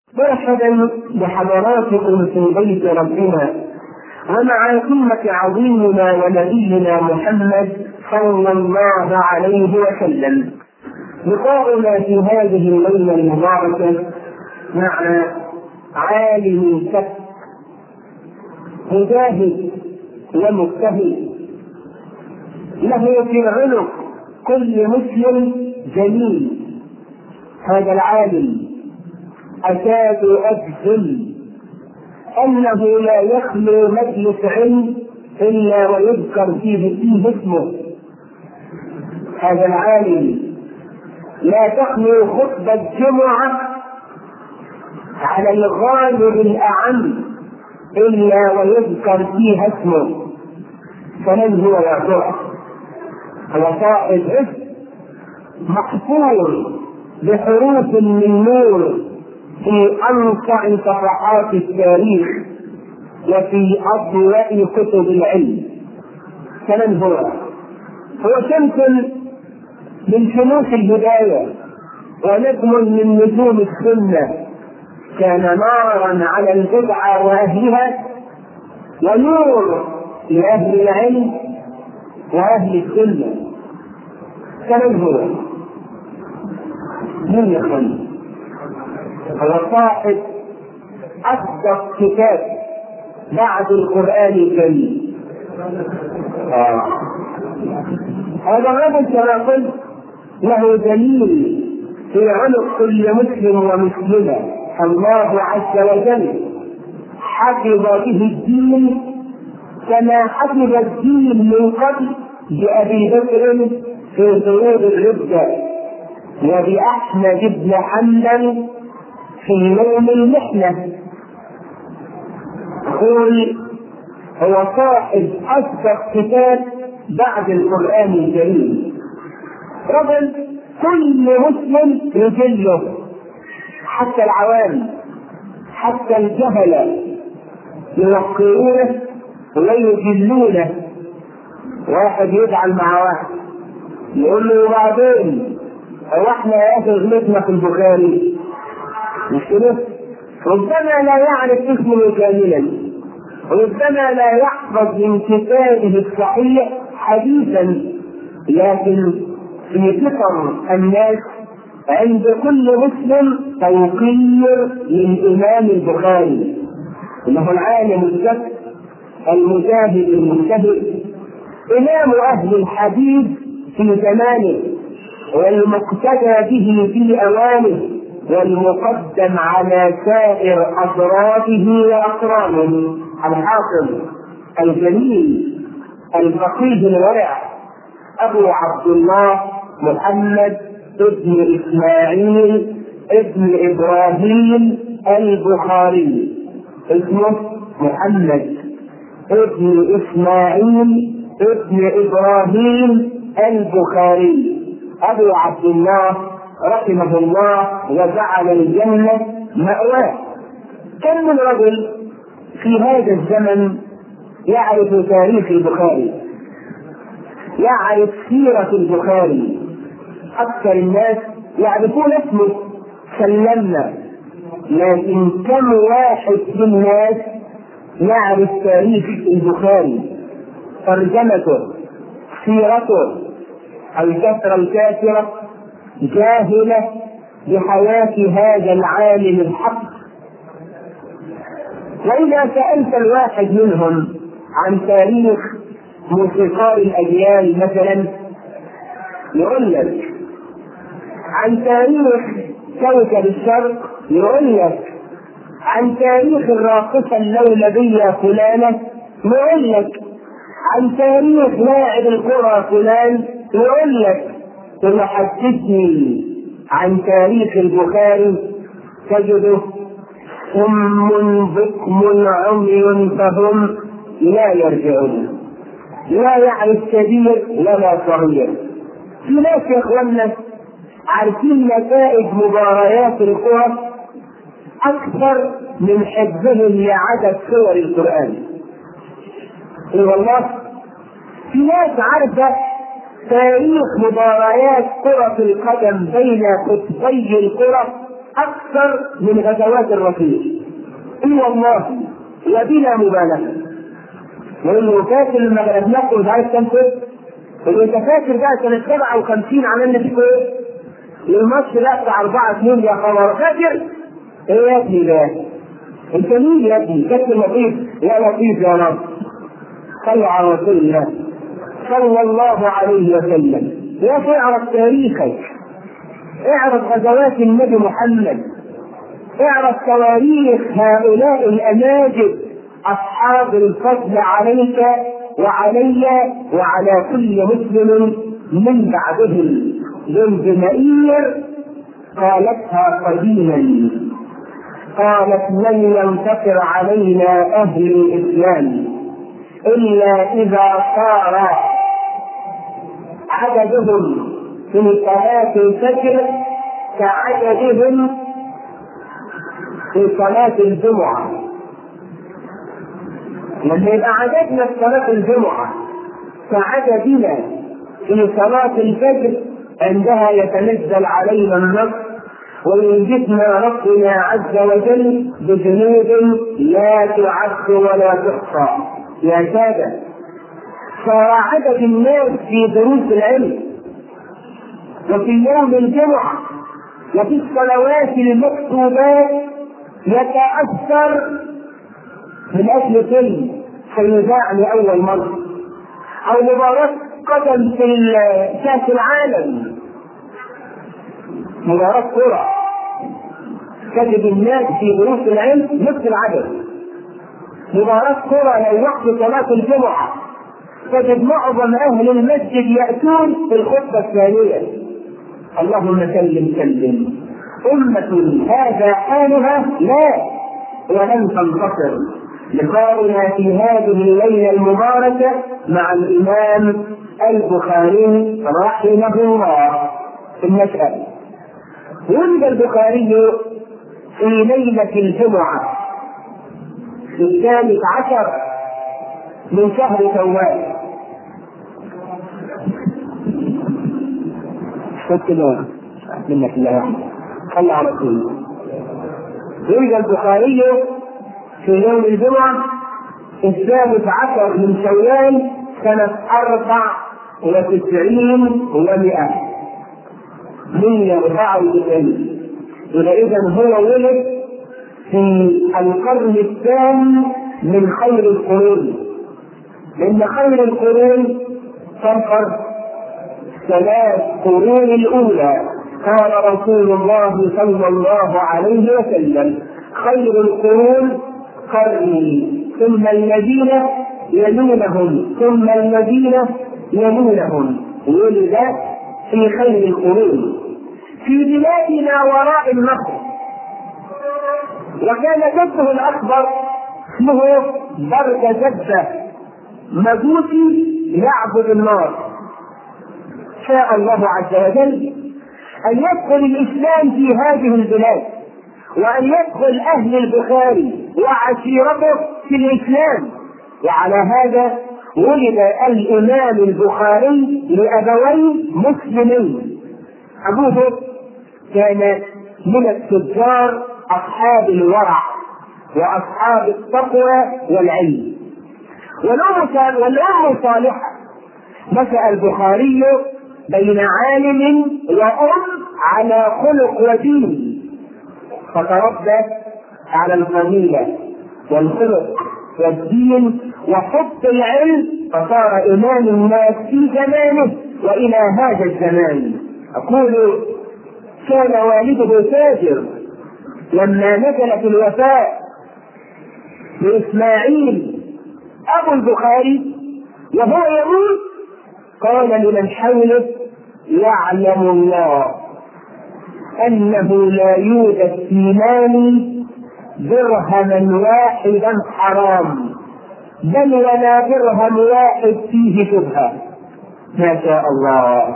مرحبا بحضراتكم في بيت ربنا ومع كلمة عظيمنا ونبينا محمد صلى الله عليه وسلم لقاؤنا في هذه الليلة المباركة مع عالم كف مجاهد ومجتهد له في العنق كل مسلم جميل هذا العالم أكاد أجزم أنه لا يخلو مجلس علم إلا ويذكر فيه فيه اسمه هذا العالم لا تخلو خطبة جمعة على الغالب الأعم إلا ويذكر فيها اسمه فمن هو يا ترى؟ هو صاحب اسم محفور بحروف من نور في أنصع صفحات التاريخ وفي أضواء كتب العلم فمن هو؟ هو شمس من شموس الهداية ونجم من نجوم السنة كان نارا على البدعة وأهلها ونور لأهل العلم وأهل السنة فمن هو؟ من يخلق هو صاحب أصدق كتاب بعد القرآن الكريم. آه. هذا الرجل كما قلت له دليل في عنق كل مسلم ومسلمة الله عز وجل حفظ به الدين كما حفظ الدين من قبل بأبي بكر في ظهور الردة وبأحمد بن حنبل في يوم المحنة يقول هو صاحب أصدق كتاب بعد القرآن الكريم رجل كل مسلم يجله حتى العوام حتى الجهلة يوقرونه ويجلونه واحد يزعل مع واحد يقول له وبعدين هو احنا يا اخي غلطنا في البخاري مش كده؟ ربما لا يعرف اسمه كاملا ربما لا يحفظ من كتابه الصحيح حديثا لكن في فطر الناس عند كل مسلم توقير للامام البخاري انه العالم الجد المجاهد المجتهد امام اهل الحديث في زمانه والمقتدى به في اوانه والمقدم على سائر أطرافه وأقرانه الحافظ الجليل الفقيه الورع أبو عبد الله محمد ابن إسماعيل ابن إبراهيم البخاري اسمه محمد ابن إسماعيل ابن إبراهيم البخاري أبو عبد الله رحمه الله وجعل الجنة مأواه كم من رجل في هذا الزمن يعرف تاريخ البخاري يعرف سيرة البخاري أكثر الناس يعرفون اسمه سلمنا لكن كم واحد في الناس يعرف تاريخ البخاري ترجمته سيرته الكثرة الكاثرة جاهلة بحياة هذا العالم الحق وإذا سألت الواحد منهم عن تاريخ موسيقار الأجيال مثلا يقول لك عن تاريخ كوكب الشرق يقول لك عن تاريخ الراقصة اللولبية فلانة يقول لك عن تاريخ لاعب الكرة فلان يقول لك ثم حدثني عن تاريخ البخاري تجده صم بكم عمي فهم لا يرجعون لا يعرف كبير ولا صغير في ناس يا اخوانا عارفين نتائج مباريات الكرة أكثر من حفظهم لعدد سور القرآن. اي والله في ناس عارفة تاريخ مباريات كرة القدم بين قطبي الكرة اكثر من غزوات الرسول اي والله وبلا مبالغه لانه فاكر لما غلبناكم مش عارف كام فرق اللي انت فاكر بقى سنه 57 عملنا فيكم ايه؟ الماتش ده بتاع 4 2 يا خبر فاكر؟ ايه يا ابني ده؟ انت مين يا ابني؟ كابتن لطيف يا لطيف يا رب صلوا على رسول الله صلى الله عليه وسلم يا اخي اعرف تاريخك اعرف غزوات النبي محمد اعرف تواريخ هؤلاء الاماجد اصحاب الفضل عليك وعلي وعلى كل مسلم من بعدهم ذو مئير قالتها قديما قالت لن ينتصر علينا اهل الاسلام الا اذا صار عددهم في صلاه الفجر كعددهم في صلاه الجمعه لما يبقى عددنا في صلاه الجمعه كعددنا في صلاه الفجر عندها يتنزل علينا النصر وينجدنا ربنا عز وجل بجنود لا تعد ولا تحصى يا سادة صار عدد الناس في دروس العلم وفي يوم الجمعة وفي الصلوات المكتوبات يتأثر من أجل فيلم سيذاع لأول مرة أو مباراة قدم في كأس العالم مباراة كرة تجد الناس في دروس العلم نفس العدد مباراة كرة لو وقت صلاة الجمعة تجد معظم أهل المسجد يأتون في الخطبة الثانية اللهم سلم سلم أمة هذا حالها لا ولن تنتصر لقاؤنا في هذه الليلة المباركة مع الإمام البخاري رحمه الله في المسألة ولد البخاري في ليلة الجمعة في الثالث عشر من شهر شوال قلت له منك الله صلى على رسول ولد البخاري في يوم الجمعة الثالث عشر من شوال سنة أربع وتسعين ومئة مية أربعة وتسعين إذا إذا هو ولد في القرن الثاني من خير القرون لأن خير القرون كم قرن؟ ثلاث قرون الأولى قال رسول الله صلى الله عليه وسلم خير القرون قرني ثم الذين يلونهم ثم الذين يلونهم ولد في خير القرون في بلادنا وراء النهر وكان جده الاكبر اسمه برد جده مجوسي يعبد النار شاء الله عز وجل ان يدخل الاسلام في هذه البلاد وان يدخل اهل البخاري وعشيرته في الاسلام وعلى هذا ولد الامام البخاري لابوين مسلمين ابوه كان من التجار اصحاب الورع واصحاب التقوى والعلم والام والام صالحه نشا البخاري بين عالم وام على خلق ودين فتربى على الفضيله والخلق والدين وحب العلم فصار إمام الناس في زمانه وإلى هذا الزمان أقول كان والده تاجر لما نزلت الوفاة لإسماعيل أبو البخاري وهو يموت قال لمن حوله يعلم الله أنه لا يوجد في مالي درهما واحدا حرام بل ولا درهم واحد فيه شبهة ما شاء الله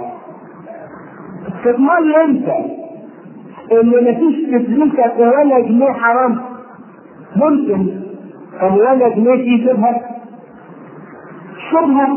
تضمن انت ان مفيش في فلوسك ولا جنيه حرام ممكن ان ولا جنيه فيه شبهة شبهة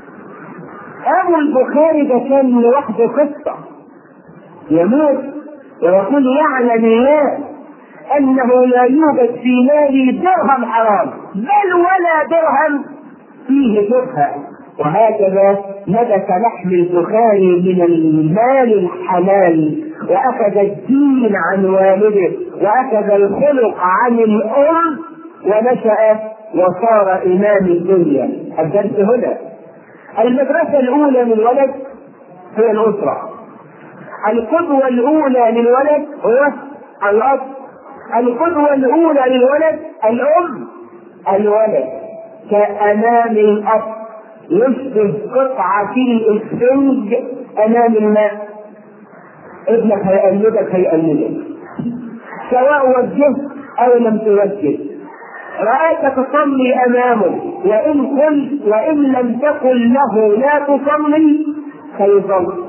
ابو البخاري ده كان لوحده قصة يموت ويقول يعلم الله انه لا يوجد في مالي درهم حرام بل ولا درهم فيه شبهه وهكذا نبت لحم البخاري من المال الحلال واخذ الدين عن والده واخذ الخلق عن الام ونشا وصار امام الدنيا الدرس هنا المدرسه الاولى للولد هي الاسره القدوه الاولى للولد هو الاب القدوه الاولى للولد الام الولد كامام الاب يشبه قطعة الإسفنج أمام الماء ابنك هيقلدك هيقلدك سواء وجهت أو لم توجه رآك تصلي أمامه وإن قلت وإن لم تقل له لا تصلي فيظل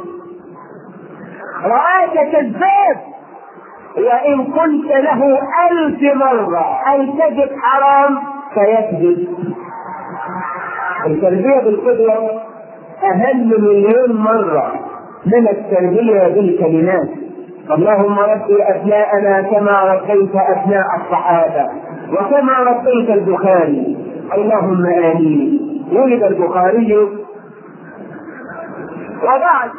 رآك كذاب وإن قلت له ألف مرة التجد حرام فيكذب التربية بالقدوة أهم مليون مرة من التربية بالكلمات اللهم ربي أبناءنا كما ربيت أبناء الصحابة وكما ربيت البخاري اللهم آمين ولد البخاري وبعد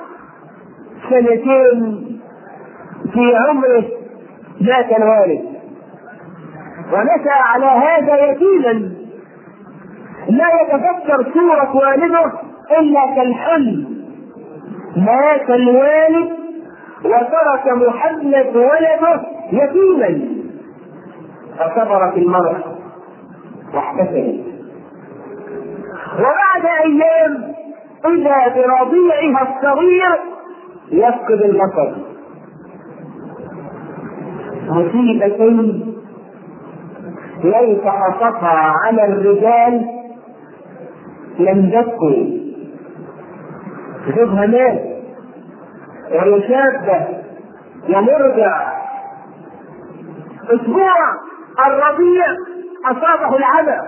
سنتين في عمره مات الوالد ونشأ على هذا يتيما لا يتذكر صورة والده إلا كالحلم مات الوالد وترك محمد ولده يتيما فصبرت المرأة واحتسبت وبعد أيام إذا برضيعها الصغير يفقد البصر مصيبتين ليس أصفها على الرجال لم تذكر زوجها مات ويشابه ومرجع اسبوع الربيع اصابه العمى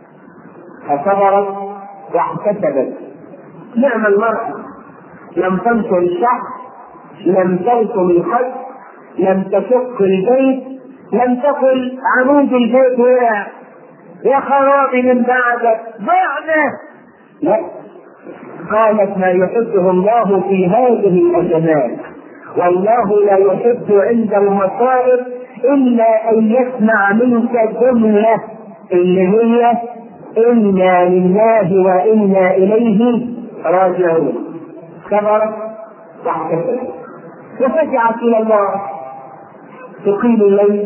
فصبرت واحتسبت نعم المرأة لم تنصر الشعب لم ترسم الخد لم تشق البيت لم تقل عمود البيت وقع يا خرابي من بعدك ضعنا لا قالت ما يحبه الله في هذه الأزمات والله لا يحب عند المصائب إلا أن يسمع منك جملة اللي هي إنا لله وإنا إليه راجعون صبرت واحتسبت وفزعت إلى الله تقيم الليل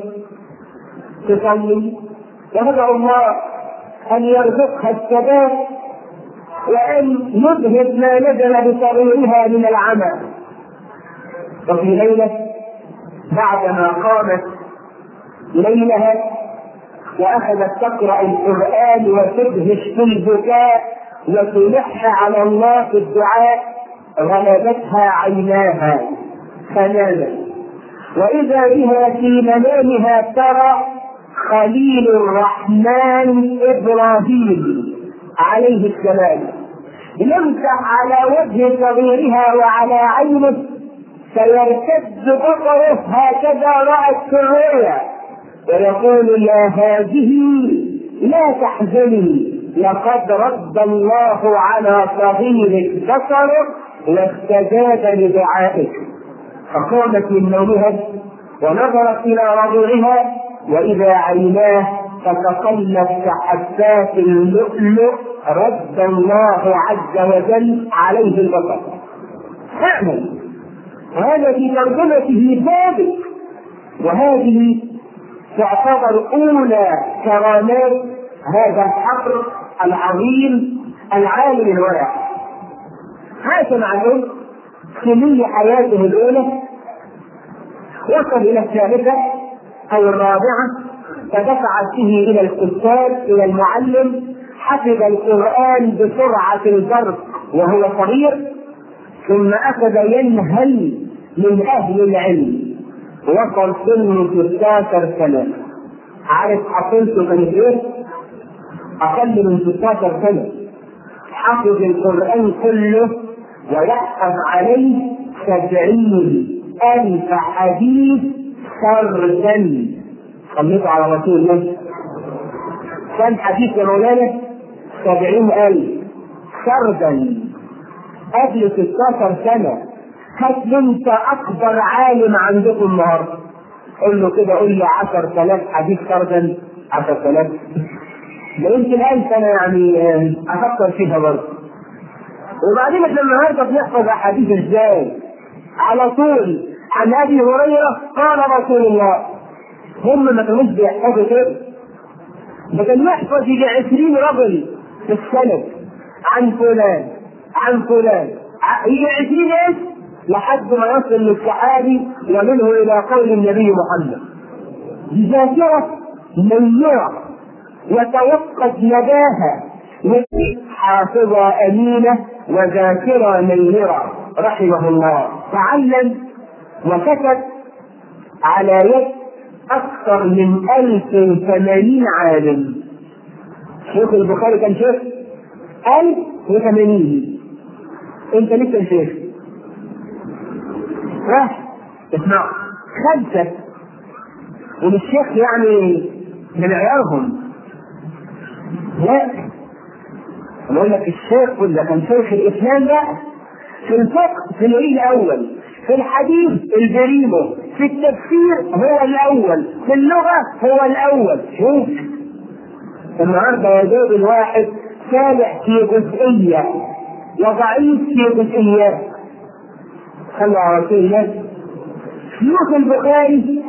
تصلي وندعو الله أن يرزقها الثبات وأن يذهب ما نزل بصغيرها من العمى وفي ليلة بعدما قامت ليلها وأخذت تقرأ القرآن وتدهش في البكاء وتلح على الله في الدعاء غلبتها عيناها فنامت وإذا بها في منامها ترى خليل الرحمن إبراهيم عليه السلام يمسح على وجه صغيرها وعلى عينه فيرتد بصره هكذا رأت في الرؤيا ويقول يا هذه لا تحزني لقد رد الله على صغيرك بصره واستجاب لدعائك فقامت من نومها ونظرت الى رضيعها واذا عيناه تتقلب كحبات اللؤلؤ رد الله عز وجل عليه البصر فعلا وهذا في ترجمته ثابت وهذه تعتبر اولى كرامات هذا الحقر العظيم العالم الورع عاش مع الام سنين حياته الاولى وصل الى الثالثه او الرابعه فدفعت به الى الكتاب الى المعلم حفظ القران بسرعه البرق وهو صغير ثم اخذ ينهل من اهل العلم وصل سنه 16 سنه عارف حصلته كانت ايه؟ اقل من 16 سنه حفظ القران كله ويحفظ عليه سبعين ألف حديث سردا صليتوا على رسول الله كم حديث يا مولانا؟ سبعين ألف سردا قبل 16 سنة هات لي انت أكبر عالم عندكم النهارده قول له كده قول لي 10000 حديث سردا 10000 ده يمكن ألف أنا يعني آه، أفكر فيها برضه وبعدين احنا النهارده بنحفظ أحاديث إزاي؟ على طول عن أبي هريرة قال رسول الله هم ما كانوش بيحفظوا كده ده كان يحفظ يجي 20 رجل في السند عن فلان عن فلان ع- يجي 20 ايش؟ لحد ما يصل للصحابي ومنه الى قول النبي محمد بذاكرة منيرة وتوقد نداها حافظة أمينة وذاكرة منيرة رحمه الله تعلم وكتب على يد أكثر من 1080 عالم شيخ البخاري كان شيخ 1080 أنت لسه شيخ راح اسمع خمسة ومش شيخ يعني من عيارهم لا أنا أقول لك الشيخ ولا كان شيخ الإسلام لا في الفقه في العيد الأول في الحديث البريمو في التفسير هو الأول في اللغة هو الأول شوف النهارده يا دوب الواحد سامع في جزئية وضعيف في جزئيات صلوا على رسول الله شيوخ البخاري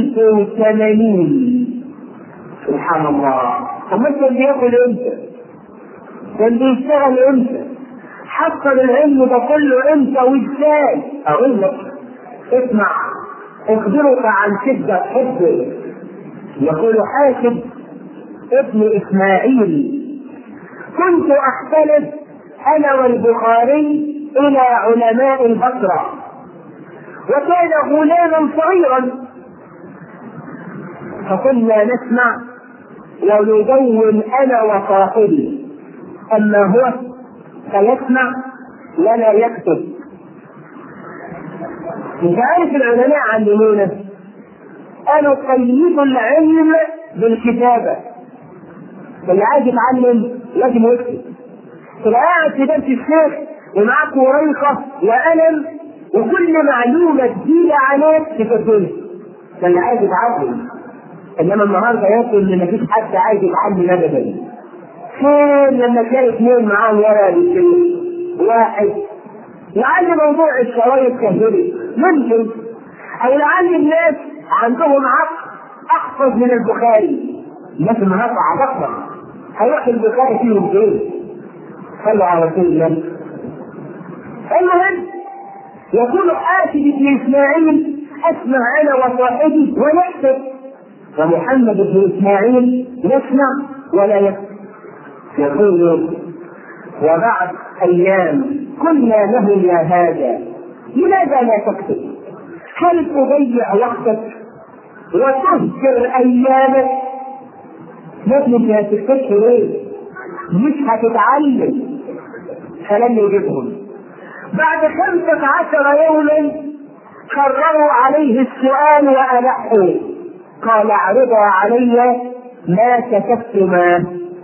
1080 سبحان الله أما كان بياكل امتى؟ كان بيشتغل امتى؟ حصل العلم ده كله امتى وازاي؟ اقول لك اسمع اخبرك عن شدة حبه يقول حاسب ابن اسماعيل كنت اختلف انا والبخاري الى علماء البصره وكان غلاما صغيرا فكنا نسمع وندون انا وصاحبي اما هو فيسمع ولا يكتب انت عارف العلماء علمونا قالوا قيدوا العلم بالكتابة اللي عايز يتعلم لازم يكتب تبقى قاعد في درس الشيخ ومعاك وريقة وقلم وكل معلومة جديدة عليك تكتبها ده اللي عايز يتعلم انما النهارده ياكل ان مفيش حد عايز يتعلم ابدا فين لما تلاقي اثنين معاهم ورقه بالكلمه واحد لعل موضوع الشرايط كهربي ممكن او لعل الناس عندهم عقل احفظ من البخاري الناس النهارده عبقرة هيروح البخاري فيهم ايه؟ صلوا على رسول الله المهم يقول آتي بن اسماعيل اسمع انا وصاحبي ونكتب ومحمد بن اسماعيل يسمع ولا يكتب يقول وبعد ايام قلنا له يا هذا لماذا لا تكتب؟ هل تضيع وقتك وتهجر ايامك؟ يا ابني انت هتكتبش ليه؟ مش هتتعلم فلم يجبهم بعد خمسة عشر يوما كرروا عليه السؤال وألحوا قال اعرضا علي ما كتبتما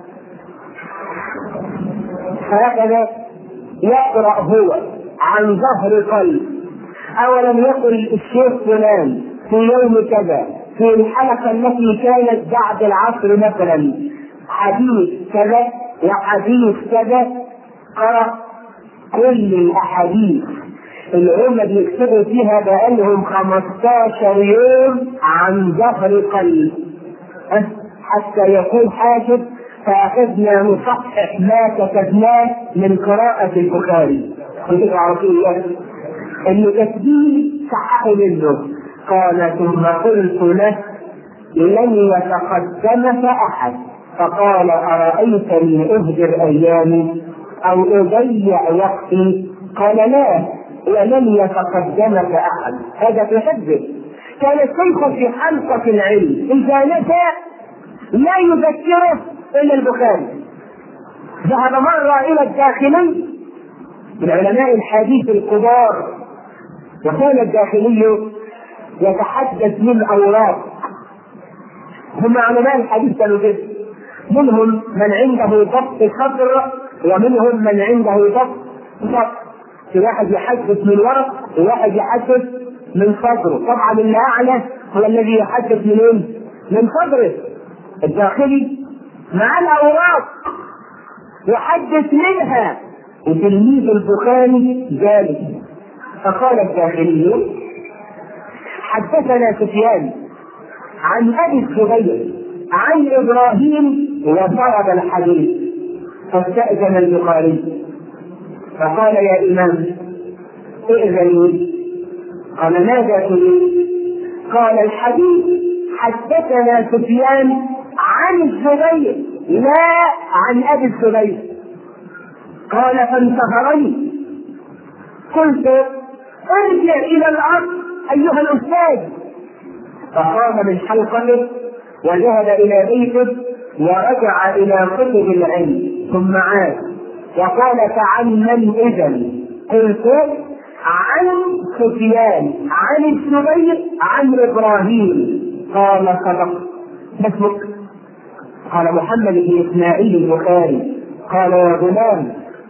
هكذا يقرأ هو عن ظهر قلب أولم يقل الشيخ فلان في يوم كذا في الحلقة التي كانت بعد العصر مثلا حديث كذا وحديث كذا قرأ كل الأحاديث اللي هم بيكتبوا فيها بقالهم 15 يوم عن ظهر قلب حتى يكون حاسب فأخذنا نصحح ما كتبناه من قراءة البخاري. قلت على رسول الله إنه تسجيل صححوا منه قال ثم قلت له لن يتقدمك أحد فقال أرأيتني أهدر أيامي أو أضيع وقتي قال لا ولن يتقدمك أحد هذا تحدث كان الشيخ في حلقة العلم إذا نسى لا يذكره إلا البخاري ذهب مرة إلى الداخلي من علماء الحديث الكبار وكان الداخلي يتحدث من اوراق هم علماء الحديث كانوا كده منهم من عنده ضبط صدر ومنهم من عنده ضبط صدر في واحد يحدث من ورق وواحد يحدث من صدره طبعا اللي اعلى هو الذي يحدث من ايه؟ من صدره الداخلي مع الاوراق يحدث منها وتلميذ البخاري جالس فقال الداخلي حدثنا سفيان عن ابي الزبير عن ابراهيم وضرب الحديث فاستاذن البخاري فقال يا امام ائذن لي قال ماذا تريد؟ قال الحديث حدثنا سفيان عن الزبير لا عن ابي الزبير قال فانتهرني قلت ارجع الى الارض ايها الاستاذ فقام من حلقته وذهب الى بيته ورجع الى كتب العلم ثم عاد وقال فعن من اذا قلت عن سفيان عن الزبير عن ابراهيم قال صدق اسمك قال محمد بن اسماعيل البخاري قال يا غلام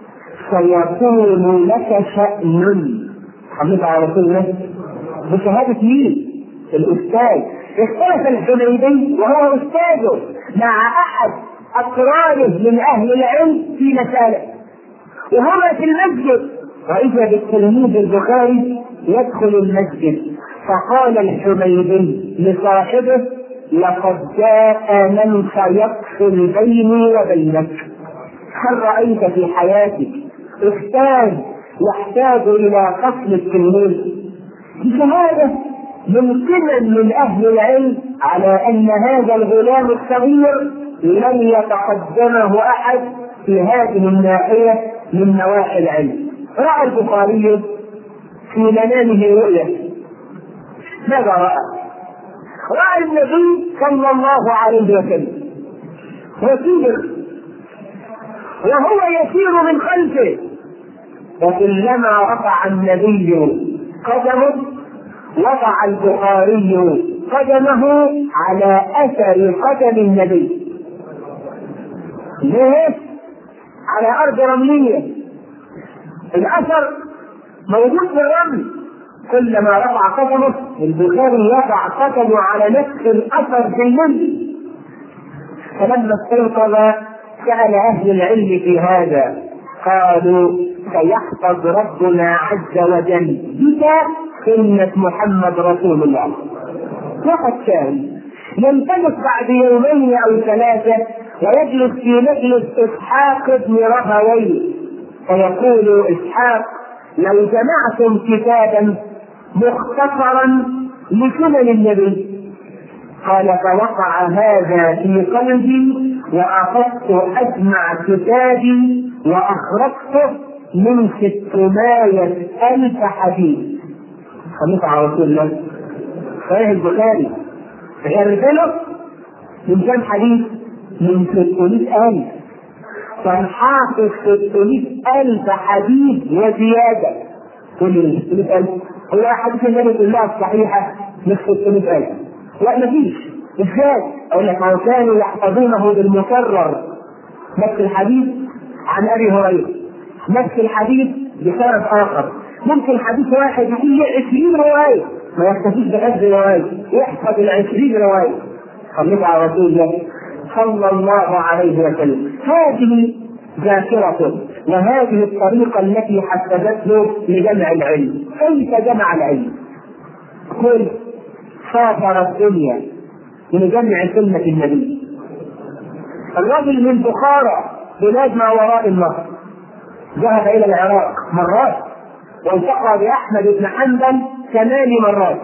سيكون لك شأن حديث على رسول الله بشهادة مين؟ الأستاذ اختلف الحميدي وهو أستاذه مع أحد أقرانه من أهل العلم في مسألة وهما في المسجد وإذا بالتلميذ البخاري يدخل المسجد فقال الحميدي لصاحبه لقد جاء من سيفصل بيني وبينك هل رأيت في حياتك أستاذ يحتاج إلى فصل التلميذ بشهادة من قمم من أهل العلم على أن هذا الغلام الصغير لن يتقدمه أحد في هذه الناحية من نواحي العلم رأى البخاري في منامه رؤية ماذا رأى؟ رأى النبي صلى الله عليه وسلم يسير وهو يسير من خلفه وكلما رفع النبي قدمه وضع البخاري قدمه على اثر قدم النبي ليه؟ على ارض رمليه الاثر موجود في الرمل كلما رفع قدمه البخاري يضع قدمه على نفس الاثر في النبي فلما استيقظ سال اهل العلم في هذا قالوا سيحفظ ربنا عز وجل بك سنة محمد رسول الله وقد كان ينطلق بعد يومين او ثلاثة ويجلس في مجلس اسحاق بن رهويه فيقول اسحاق لو جمعتم كتابا مختصرا لسنن النبي قال فوقع هذا في قلبي واخذت اجمع كتابي واخرجته من ستمائة ألف حديث خميس على رسول الله صحيح البخاري غربله من كم حديث؟ من 600 ألف كان حافظ 600 ألف حديث وزيادة كل 600 ألف هو أحاديث النبي كلها الصحيحة مش 600 ألف لا مفيش ازاي؟ أقول لك ما كانوا يحفظونه بالمكرر نفس الحديث عن أبي هريرة نفس الحديث بسبب آخر ممكن حديث واحد يقول لي 20 رواية ما يكتفيش بحفظ رواية يحفظ ال 20 رواية صلى على رسول الله صلى الله عليه وسلم هذه ذاكرته وهذه الطريقة التي حسبته لجمع العلم كيف جمع العلم؟ قل سافر الدنيا لجمع سنة النبي الرجل من بخارى بلاد ما وراء النهر ذهب إلى العراق مرات والتقى بأحمد بن حنبل ثمان مرات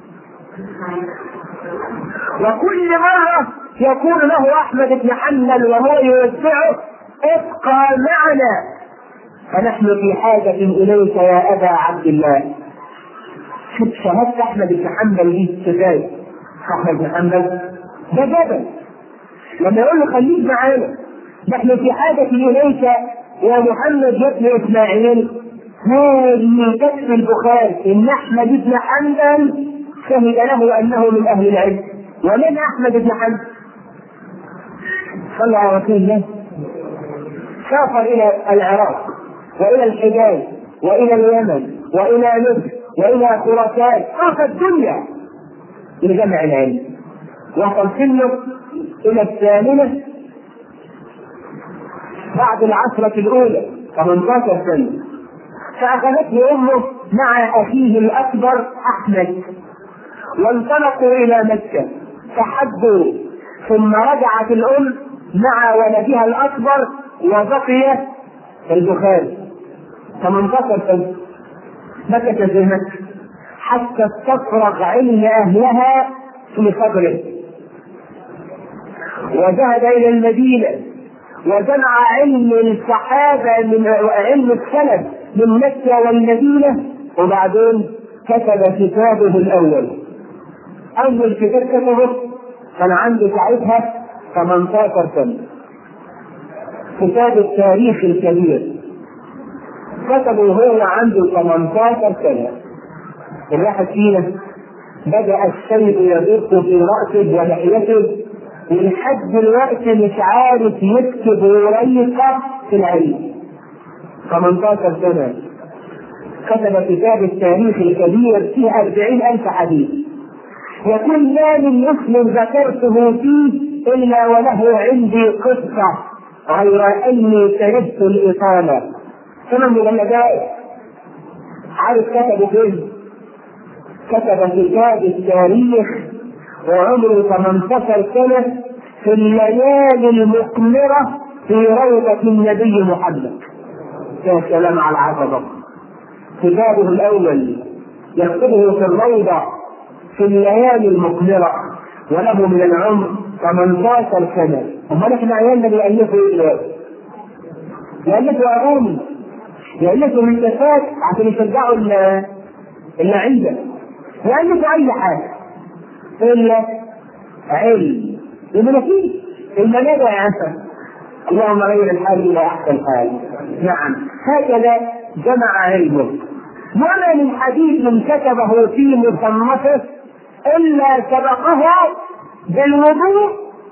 وكل مرة يقول له أحمد بن حنبل وهو يودعه ابقى معنا فنحن في حاجة إليك يا أبا عبد الله شوف شهادة أحمد بن حنبل دي ازاي؟ أحمد بن حنبل ده جبل لما يقول له خليك معانا نحن في حاجة إليك يا محمد يا ابن إسماعيل هذه كتب البخاري ان احمد بن حنبل شهد له انه من اهل العلم ومن احمد بن حنبل صلى على رسول الله سافر الى العراق والى الحجاز والى اليمن والى مصر والى خراسان طاف الدنيا لجمع العلم وصل سنه الى الثامنه بعد العشرة الأولى 18 سنة فأخذته أمه مع أخيه الأكبر أحمد وانطلقوا إلى مكة فحبوا ثم رجعت الأم مع ولدها الأكبر وبقي البخاري 18 سنة مكث في مكة حتى استفرغ علم أهلها في صدره وذهب إلى المدينة وجمع علم الصحابة من علم السلف من مكة والمدينة وبعدين كتب كتابه الأول أول كتاب كتبه كان عنده ساعتها 18 سنة كتاب التاريخ الكبير كتبه وهو عنده 18 سنة الواحد فينا بدأ الشيب يدق في رأسه ولحيته ولحد دلوقتي مش عارف يكتب ورقة في العلم 18 سنة كتب كتاب التاريخ الكبير فيه أربعين ألف حديث وكل ما من مسلم ذكرته فيه إلا وله عندي قصة غير أني كرهت الإطالة ثم مجلدات عارف كتبه فين؟ كتب كتاب التاريخ وعمره 18 سنة في الليالي المقمرة في روضة النبي محمد. يا سلام على العظمة. كتابه الأول يكتبه في الروضة في الليالي المقمرة وله من العمر 18 سنة. أمال احنا عيالنا بيألفوا إيه دلوقتي؟ يألفوا أغاني يألفوا هندسات عشان يشجعوا اللعيبة يألفوا أي حاجة إلا علم لما فيه المنابع يا عسى اللهم غير الحال إلى أحسن حال نعم هكذا جمع علمه وما من حديث كتبه في مصنفه إلا سبقه بالوضوء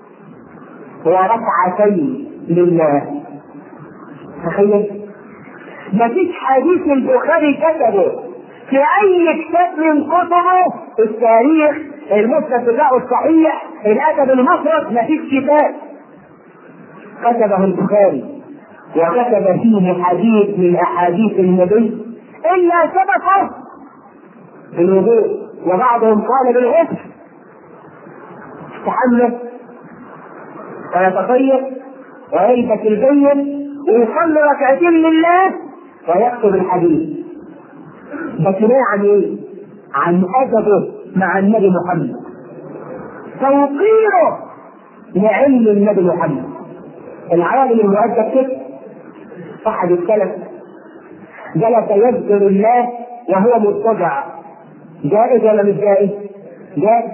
وركعتين لله تخيل ما فيش حديث البخاري كتبه في اي كتاب من كتبه التاريخ المسند بتاعه الصحيح الادب المفرد ما فيش كتاب كتبه البخاري وكتب فيه حديث من احاديث النبي الا سبقه بالوضوء وبعضهم قال بالغسل تحمل ويتطيب ويلبس البين ويصلي ركعتين لله ويكتب الحديث بس عن ايه؟ عن ادبه مع النبي محمد توقيره لعلم النبي محمد العالم المؤدب كده احد السلف جلس يذكر الله وهو مضطجع جائز ولا مش جائز؟ جائز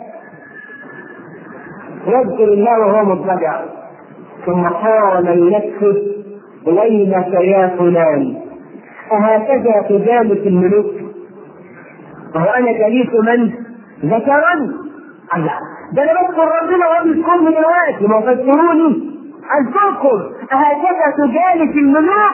يذكر الله وهو مضطجع ثم قال لنفسه ويلك يا فلان أهكذا تجالس الملوك وهو أنا جليس من ذكرني الله ده أنا بذكر ربنا وبذكرني دلوقتي ما فكروني أذكركم أهكذا تجالس الملوك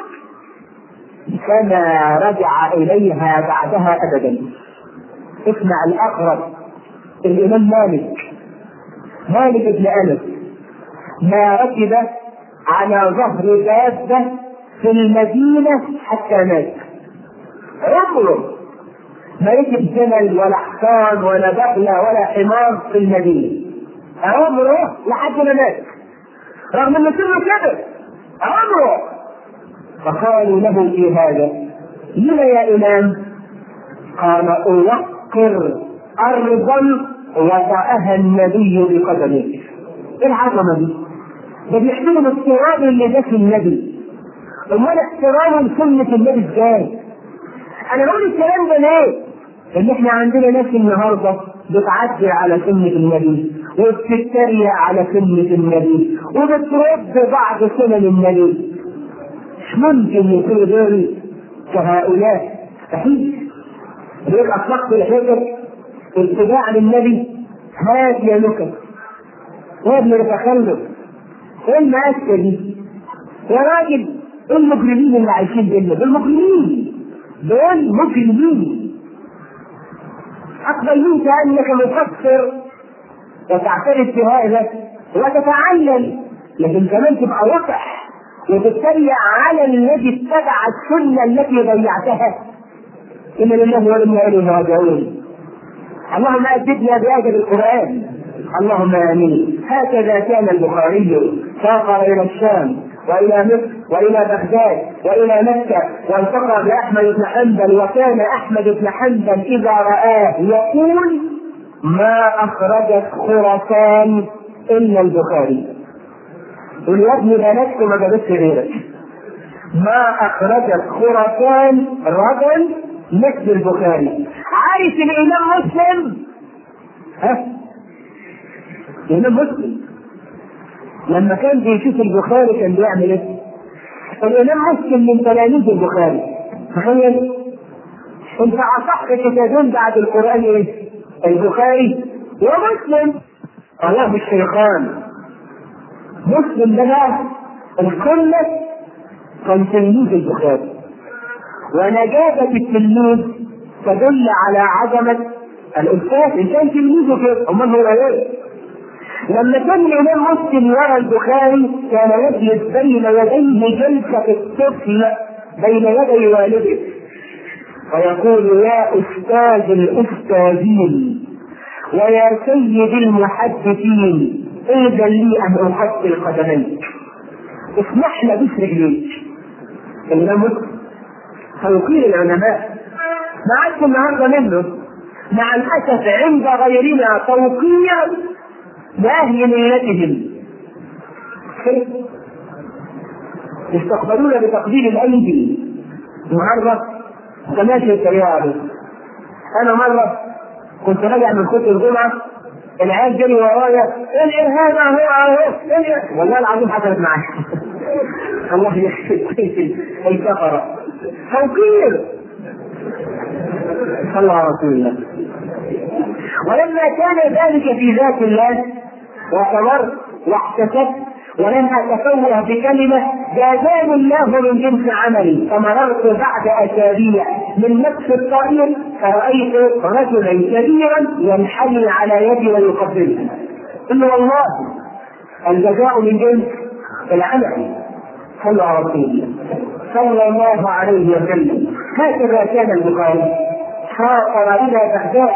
فما رجع إليها بعدها أبدا اسمع الأقرب الإمام مالك مالك بن أنس ما ركب على ظهر دابة في المدينة حتى مات عمره ما ركب جمل ولا حصان ولا بغلة ولا حمار في المدينة عمره لحد ما مات رغم ان سنه كبر عمره فقالوا له في هذا لما يا امام قال اوقر ارضا وضعها النبي بقدمه ايه العظمه دي؟ ده بيحسبوا الاضطراب اللي ده في النبي امال احترام سنه النبي ازاي؟ انا بقول الكلام ده ليه؟ ان احنا عندنا ناس النهارده بتعدي على سنه النبي وبتتريق على سنه النبي وبترد بعض سنن النبي مش ممكن يكونوا دول كهؤلاء أكيد يقول أطلقت الحجر اتباعا للنبي هات يا نكت يا ابن التخلف ايه المأسة دي؟ يا راجل ايه المجرمين اللي عايشين دول؟ دول مجرمين دول مجرمين أقبل منك أنك مفكر وتعترف بهذا وتتعلم لكن كمان تبقى وقح وتتريق على الذي اتبع السنة التي ضيعتها إن لله وإنا إليه راجعون اللهم أدبنا بآدب القرآن اللهم آمين هكذا كان البخاري سافر إلى الشام والى مصر والى بغداد والى مكه والتقى باحمد بن حنبل وكان احمد بن حنبل اذا راه يقول ما اخرجت خراسان الا البخاري قل يا ابني بلدك ما جابتش غيرك ما اخرجت خراسان رجل مثل البخاري عارف الامام مسلم ها الامام مسلم لما كان بيشوف البخاري كان بيعمل ايه؟ الامام مسلم من تلاميذ البخاري تخيل انت اصح كتابين بعد القران ايه؟ البخاري ومسلم الله مش شيخان مسلم ده بقى الكل كان تلميذ البخاري ونجابة التلميذ تدل على عظمة الأستاذ إن كان تلميذه كده أمال هو إيه؟ لما كان الإمام مسلم يرى البخاري كان يجلس بين يديه جلسة الطفل بين يدي والده ويقول يا أستاذ الأستاذين ويا سيد المحدثين إذا لي أن أحصل قدميك اسمح لي بس رجليك الإمام مسلم توقير العلماء ما عادش النهارده منه مع الأسف عند غيرنا توقير لأهل ملتهم يستقبلون بتقبيل الأيدي مرة تماشي الشريعة أنا مرة كنت راجع من خطبة الجمعة العيال جري ورايا الإرهاب أهو أهو والله العظيم حصلت معايا الله يخفي الكفرة توقير صلى على رسول الله ولما كان ذلك في ذات الله وصبرت واحتسبت ولم اتفوه بكلمه جازاني الله من جنس عملي فمررت بعد اسابيع من نفس الطريق فرايت رجلا كبيرا ينحني على يدي ويقبلني قل والله الجزاء من جنس العمل صلى على رسول الله صلى الله عليه وسلم هكذا كان البخاري سافر الى بغداد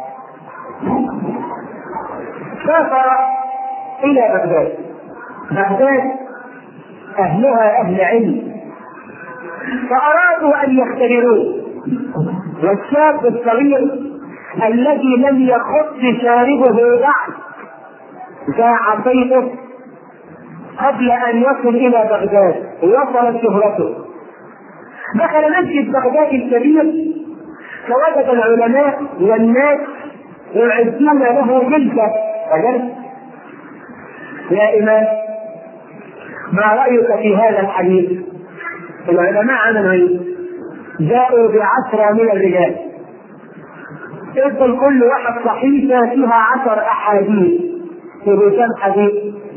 سافر الى بغداد بغداد اهلها اهل علم فارادوا ان يختبروه والشاب الصغير الذي لم يخط شاربه بعد ساعة بيته قبل ان يصل الى بغداد وصلت شهرته دخل مسجد بغداد الكبير فوجد العلماء والناس يعدون له جلسة فجلس يا إمام ما رأيك في هذا الحديث؟ العلماء عملوا ايه؟ جاءوا بعشرة من الرجال ادوا كل واحد صحيفة فيها عشر أحاديث في كم حديث؟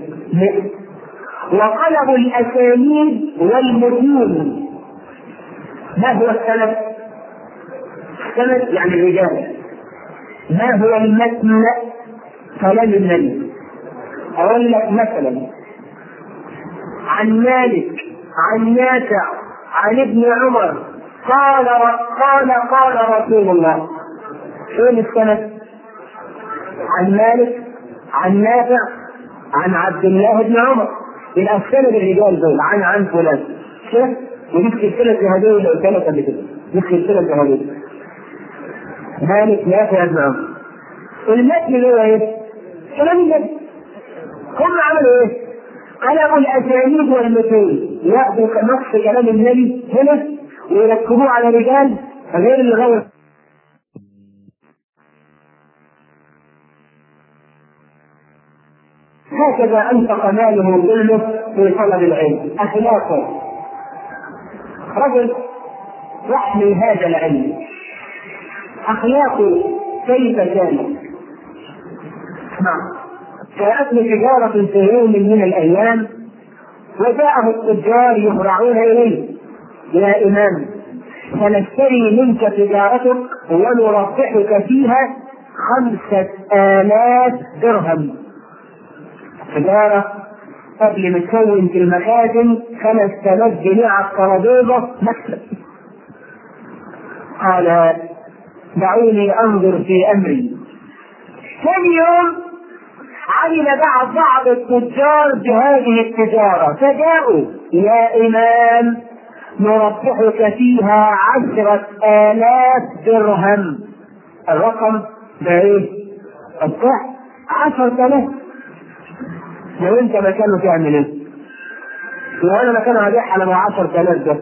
وقلبوا الأسانيد والمتون ما هو السند؟ السند يعني الرجال ما هو المتن كلام النبي أقول لك مثلا عن مالك عن نافع عن ابن عمر قال قال قال رسول الله فين السند؟ عن مالك عن نافع عن عبد الله بن عمر يبقى السند الرجال دول عن عن فلان شوف ودي السلسله الذهبيه اللي قلت لك قبل كده دي السلسله الذهبيه مالك نافع بن عمر المتن اللي هو ايه؟ كلام النبي هم عملوا ايه؟ قلبوا الاسانيد والمتون ياخذوا نص كلام النبي هنا ويركبوه على رجال غير اللي غير هكذا انفق ماله كله في طلب العلم اخلاقا رجل يحمل هذا العلم أخلاقه كيف كانت؟ نعم جاءتني تجارة في يوم من الأيام وجاءه التجار يهرعون إليه يا إمام سنشتري منك تجارتك ونربحك فيها خمسة آلاف درهم تجارة قبل ما تكون في المخازن خمس آلاف جنيه على الترابيزة مكسب قال دعوني أنظر في أمري ثاني يوم علم بعض بعض التجار بهذه التجارة فجاءوا يا إمام نربحك فيها عشرة آلاف درهم الرقم ده إيه؟ الضعف عشرة آلاف لو أنت مكانه تعمل إيه؟ لو أنا مكانه هبيعها على 10000 ده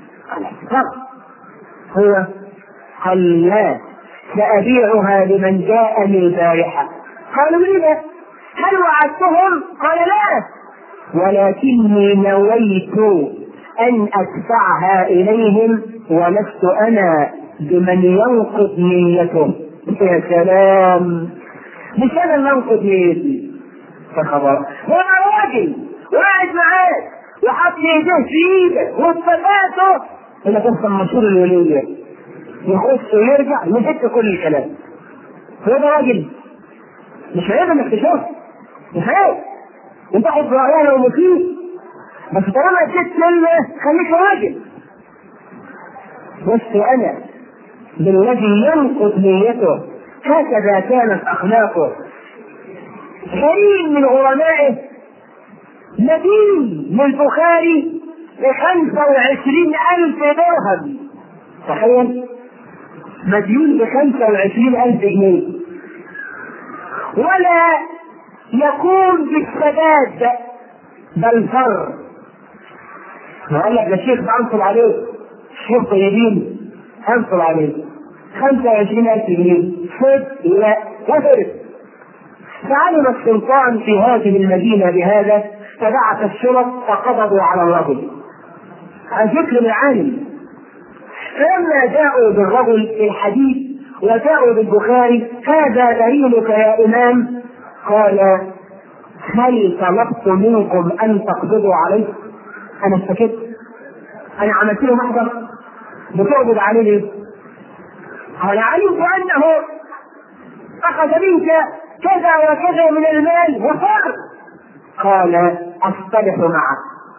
هو قال لا سأبيعها لمن جاءني البارحة قالوا لما؟ هل وعدتهم؟ قال لا ولكني نويت أن أدفعها إليهم ولست أنا بمن ينقض نيته يا سلام مش أنا اللي أنقض نيتي فخبر هو راجل وقاعد معاك وحط ايديه في ايدك واتفقته هنا قصة مشهور الولية يخش ويرجع يفك كل الكلام هو ده راجل مش عيب انك تشوف مش عيب انت حب رأيها ومفيد بس طالما اديت كلمة خليك راجل بس انا بالذي ينقض نيته هكذا كانت اخلاقه كريم من غرمائه مدين للبخاري بخمسة وعشرين ألف درهم تخيل مديون بخمسة وعشرين ألف جنيه ولا يكون بالسداد بل فر وقال لك ده شيخ انصب عليه شيخ طيبين انصب عليه 25000 جنيه صد لا وفرد فعلم السلطان في هذه المدينة بهذا فبعث الشرط فقبضوا على الرجل عن ذكر العالم فلما جاءوا بالرجل في الحديث وجاءوا بالبخاري هذا دليلك يا إمام قال هل طلبت منكم أن تقبضوا عليه؟ أنا سكت أنا عملت له محضر بتقبض عليه ليه؟ قال علمت أنه أخذ منك كذا وكذا من المال وفر قال أصطلح معه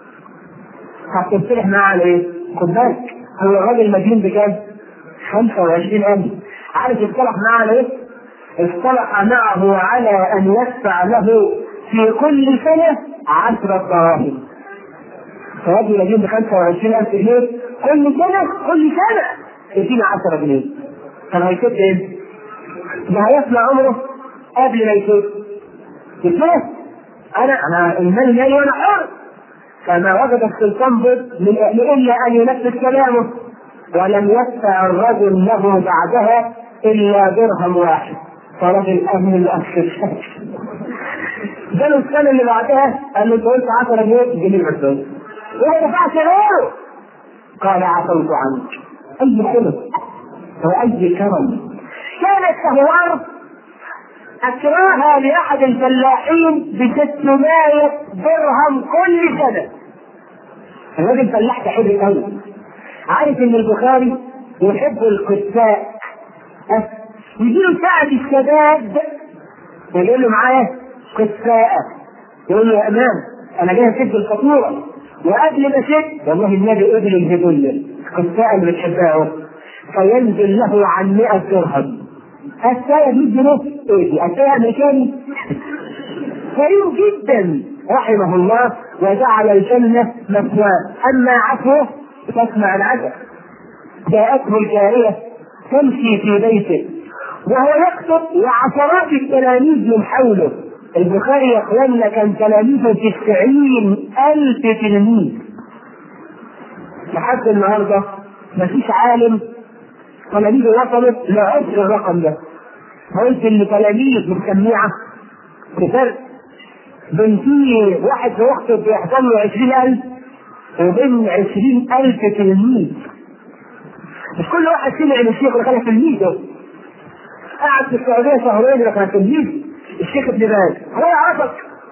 هتصطلح معه ليه؟ خد بالك هو الراجل مدين بكام؟ 25000 عارف اصطلح معه ليه؟ اصطلح معه على أن يدفع له في كل سنة عشرة دراهم فراجل مدين ب 25000 جنيه كل سنة كل سنة يدينا 10 جنيه طب هيسد ايه؟ ده هيفنى عمره قبل ما يسد يسد انا انا المال مالي وانا حر فما وجد السلطان بد من الا ان ينفذ كلامه ولم يدفع الرجل له بعدها الا درهم واحد فرجل امن الاسس جاله السنه اللي بعدها قال له انت قلت 10 جنيه جنيه بس وما دفعش غيره قال عفوت عنك اي خلق واي كرم كانت له ارض اكراها لاحد الفلاحين ب 600 درهم كل سنه الراجل فلاح تحب قوي عارف ان البخاري يحب القساء يجي له ساعة السداد ويقول له معايا قساء يقول له يا امام انا جاي اسد الفاتوره وقبل ما اسد والله النبي ابن الهديه قساء اللي بتحبها فينزل له عن 100 درهم الساعة 100 جنيه ايه دي؟ الساعة امريكاني كريم جدا رحمه الله وجعل الجنة مثواه أما عفوه تسمع العجب جاءته الجارية تمشي في بيته وهو يكتب وعشرات التلاميذ من حوله البخاري يا اخواننا كان تلاميذه تسعين ألف تلميذ لحد النهارده مفيش عالم تلاميذه وصلت لعشر الرقم ده قلت ان تلاميذ مجتمعة بفرق بين في واحد في وقته بيحصل له 20000 وبين 20000 تلميذ مش كل واحد سمع من الشيخ اللي كان تلميذه قعد في السعوديه شهرين لما كان تلميذ الشيخ ابن باز هو يعرفك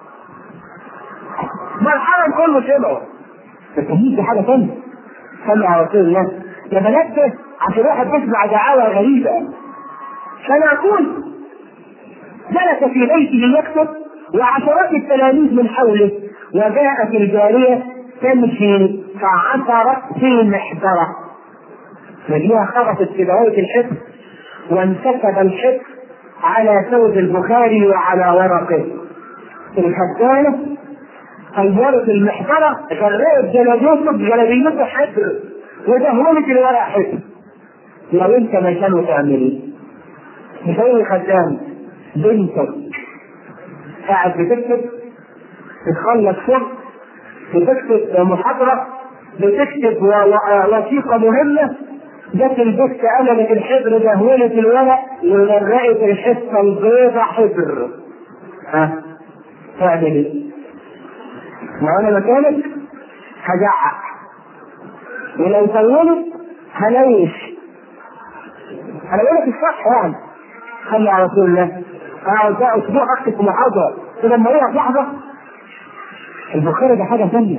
ما الحرم كله سمعه التلميذ دي حاجه ثانيه صلى على رسول الله يا بنات عشان واحد بيسمع دعاوى غريبه فنقول جلس في بيته يكتب وعشرات التلاميذ من حوله وجاءت الجارية تمشي فعثرت في محضرة رجلها خبطت في بواقي الحفظ وانسكب الحفظ على ثوب البخاري وعلى ورقه الخزانة غيرت المحضرة غرقت جلابيته بجلابيته حبر ودهولت الورق حبر لو انت مكانه تعمل ايه؟ زي خدام بنتك قاعد بتكتب بتخلص شغل بتكتب محاضرة بتكتب وثيقة مهمة جت البت قلبت الحبر دهولت الورق وغرقت الحصة البيضة حبر ها تعمل ايه؟ لو انا مكانك هزعق ولو طولت هلوش انا بقول لك الصح يعني خلي على رسول الله اقعد بقى اسبوع اكتب في محاضره لما يقف لحظه البخاري ده حاجه ثانيه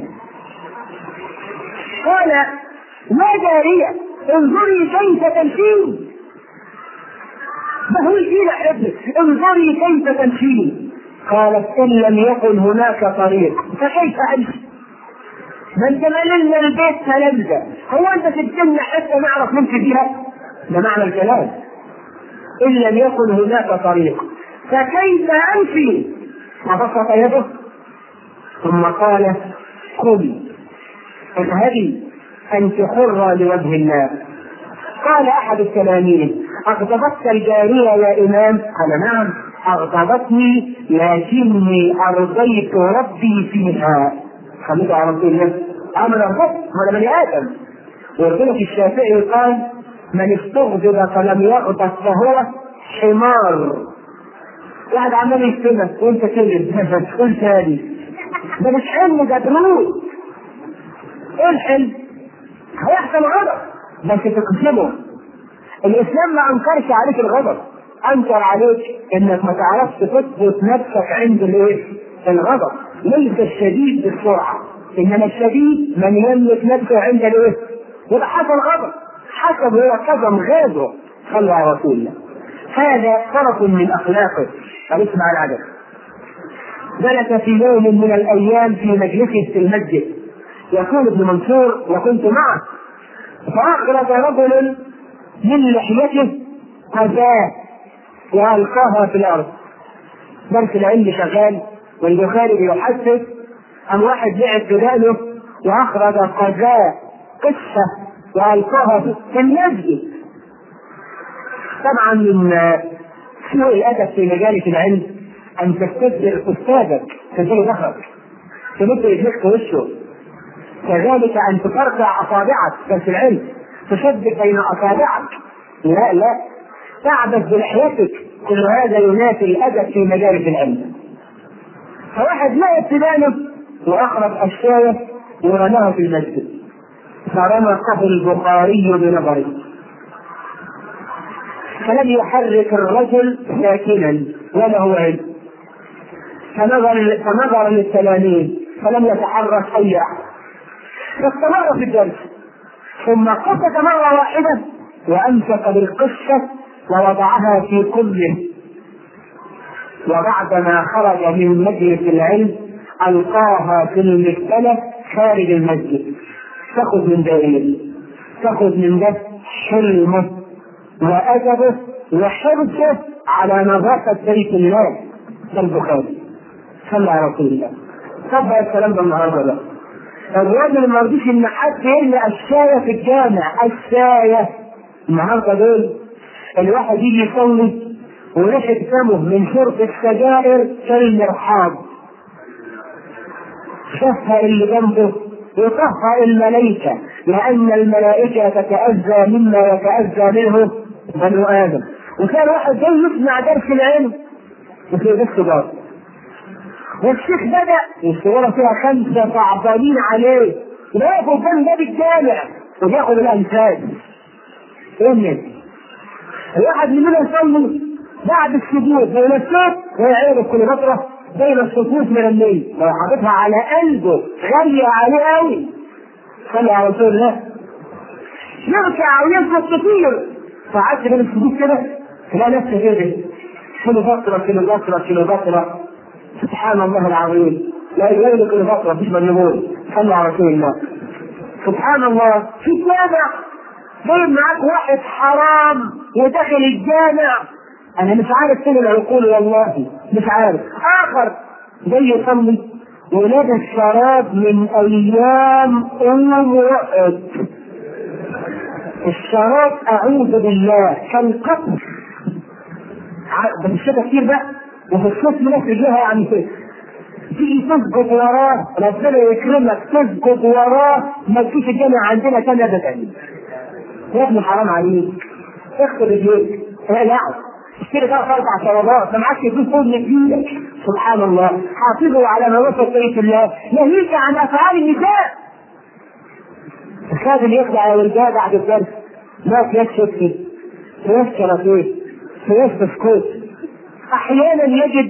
قال ما جاريه انظري كيف تمشين ما هو الجيل ابنك انظري كيف تمشين قالت ان لم يكن هناك طريق فكيف امشي ما انت مللنا البيت تلمذة هو انت تدلنا حتى نعرف نمشي فيها ده معنى الكلام ان لم يكن هناك طريق فكيف امشي فبسط يده ثم قال خذي اذهبي انت حرة لوجه الله قال احد التلاميذ اغضبتك الجارية يا امام قال نعم اغضبتني لكني ارضيت ربي فيها خليك على رسول الله امر الرب هذا بني ادم وربنا في الشافعي قال من استغضب فلم يغضب فهو حمار واحد عمال يشتمك وانت كذب قول تاني ده مش حلم ده برود ايه الحلم؟ هيحصل غضب بس تقسمه الاسلام ما انكرش عليك الغضب انكر عليك انك ما تعرفش تثبت نفسك عند الايه؟ الغضب ليس الشديد بالسرعه انما الشديد من يملك نفسه عند الايه؟ يبقى حصل غضب حسب هو كظم غاضه صلى على رسول الله هذا طرف من اخلاقه فاسمع العدد جلس في يوم من الايام في مجلسه في المسجد يقول ابن منصور وكنت معه فاخرج رجل من لحيته قذاه والقاها في الارض درس العلم شغال والبخاري بيحدث عن واحد لعب بدانه واخرج قذاه قصه والقاها في المسجد طبعا من سوء الادب في مجالس العلم ان تستبدل استاذك تزي ظهرك تمد رجلك في وشه كذلك ان تفرقع اصابعك في العلم تشبك بين اصابعك لا لا تعبث بلحيتك كل هذا ينافي الادب في مجالس العلم فواحد لا ابتدانه واخرج الشايه ورماه في المسجد فرمقه البخاري بنظره فلم يحرك الرجل ساكنا ولا هو علم فنظر فنظر للتلاميذ فلم يتحرك اي احد فاستمر في الدرس ثم قصد مره واحده وامسك بالقصه ووضعها في كله وبعدما خرج من مجلس العلم القاها في المكتبه خارج المسجد تاخذ من ده ايه؟ تاخذ من ده حلمه وادبه وحرصه على نظافه بيت الله ده البخاري صلى على رسول الله طبق الكلام ده النهارده بقى الراجل ما رضيش ان حد يرمي الشايه في الجامع الشايه النهارده دول الواحد يجي يصلي وريحه فمه من شرب السجائر كالمرحاض شافها اللي جنبه يطهر الملائكة لأن الملائكة تتأذى مما يتأذى منه بنو آدم وكان واحد جاي يسمع درس العلم وفي بس دار والشيخ بدأ الصورة فيها خمسة صعبانين عليه يقفوا قدام باب الجامع وبياخد الأنفاس ايه الناس؟ الواحد مننا يصلي بعد السجود بين الصوت ويعيد كل فتره بين الصفوف من الليل لو حاططها على قلبه غالية عليه قوي صلى على رسول الله يركع ويسجد كتير ساعات بين السجود كده تلاقي نفسه كده كيلو فترة كيلو فترة كيلو فترة سبحان الله العظيم لا يقول كيلو فترة مش مجنون صلى على رسول الله سبحان الله في جامع جايب معاك واحد حرام وداخل الجامع انا مش عارف فين العقول والله مش عارف اخر جاي يصلي ولاد الشراب من ايام ام وقت الشراب اعوذ بالله كان قطر بس الشتا كتير بقى وفي الصوت ناس رجلها يعني كده تيجي تسجد وراه ربنا يكرمك تسجد وراه ما تجيش الجامع عندنا كان ابدا يا ابني حرام عليك اخد رجليك لا اشتري ثلاث اربع شرابات ما معكش فلوس خد من ايدك سبحان الله حافظوا على ما وصف بيت الله ناهيك عن افعال النساء الخادم يخدع الرجال بعد الدرس ما يكشف فيه فياس كرافيه فياس بسكوت احيانا يجد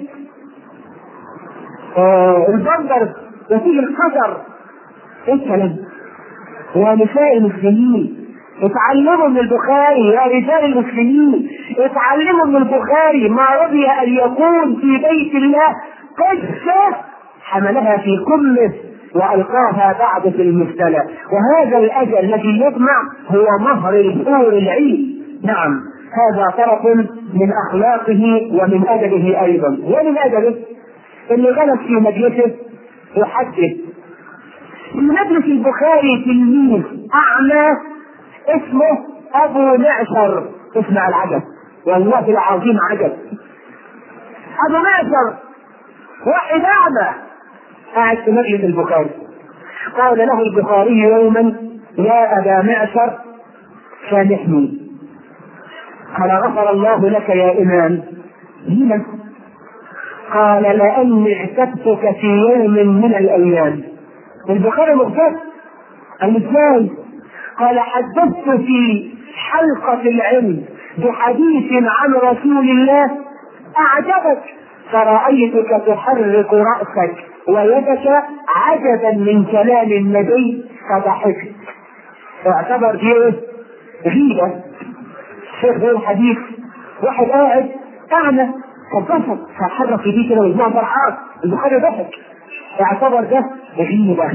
آه البندر نتيجة القدر ايه الكلام ونساء المسلمين اتعلموا من البخاري يا رجال المسلمين اتعلموا من البخاري ما رضي ان يكون في بيت الله قصه حملها في كله والقاها بعد في المبتلى وهذا الاجل الذي يجمع هو مهر الحور العين نعم هذا طرف من اخلاقه ومن ادبه ايضا ومن ادبه اللي غلط في مجلسه يحدث في مجلس البخاري تلميذ اعمى اسمه ابو معشر اسمع العجب والله العظيم عجب ابو معشر واحد اعمى قاعد في مجلس البخاري قال له البخاري يوما يا ابا معشر سامحني قال غفر الله لك يا امام لما قال لاني اعتدتك في يوم من الايام البخاري مغتاب قال ازاي قال حدثت في حلقة العلم بحديث عن رسول الله أعجبك فرأيتك تحرك رأسك ويدك عجبا من كلام النبي فضحكت واعتبر دي غيبة الشيخ ده الحديث واحد قاعد أعمى فانبسط فحرك ايديه كده ويسمع فرحان البخاري ضحك اعتبر ده غيبة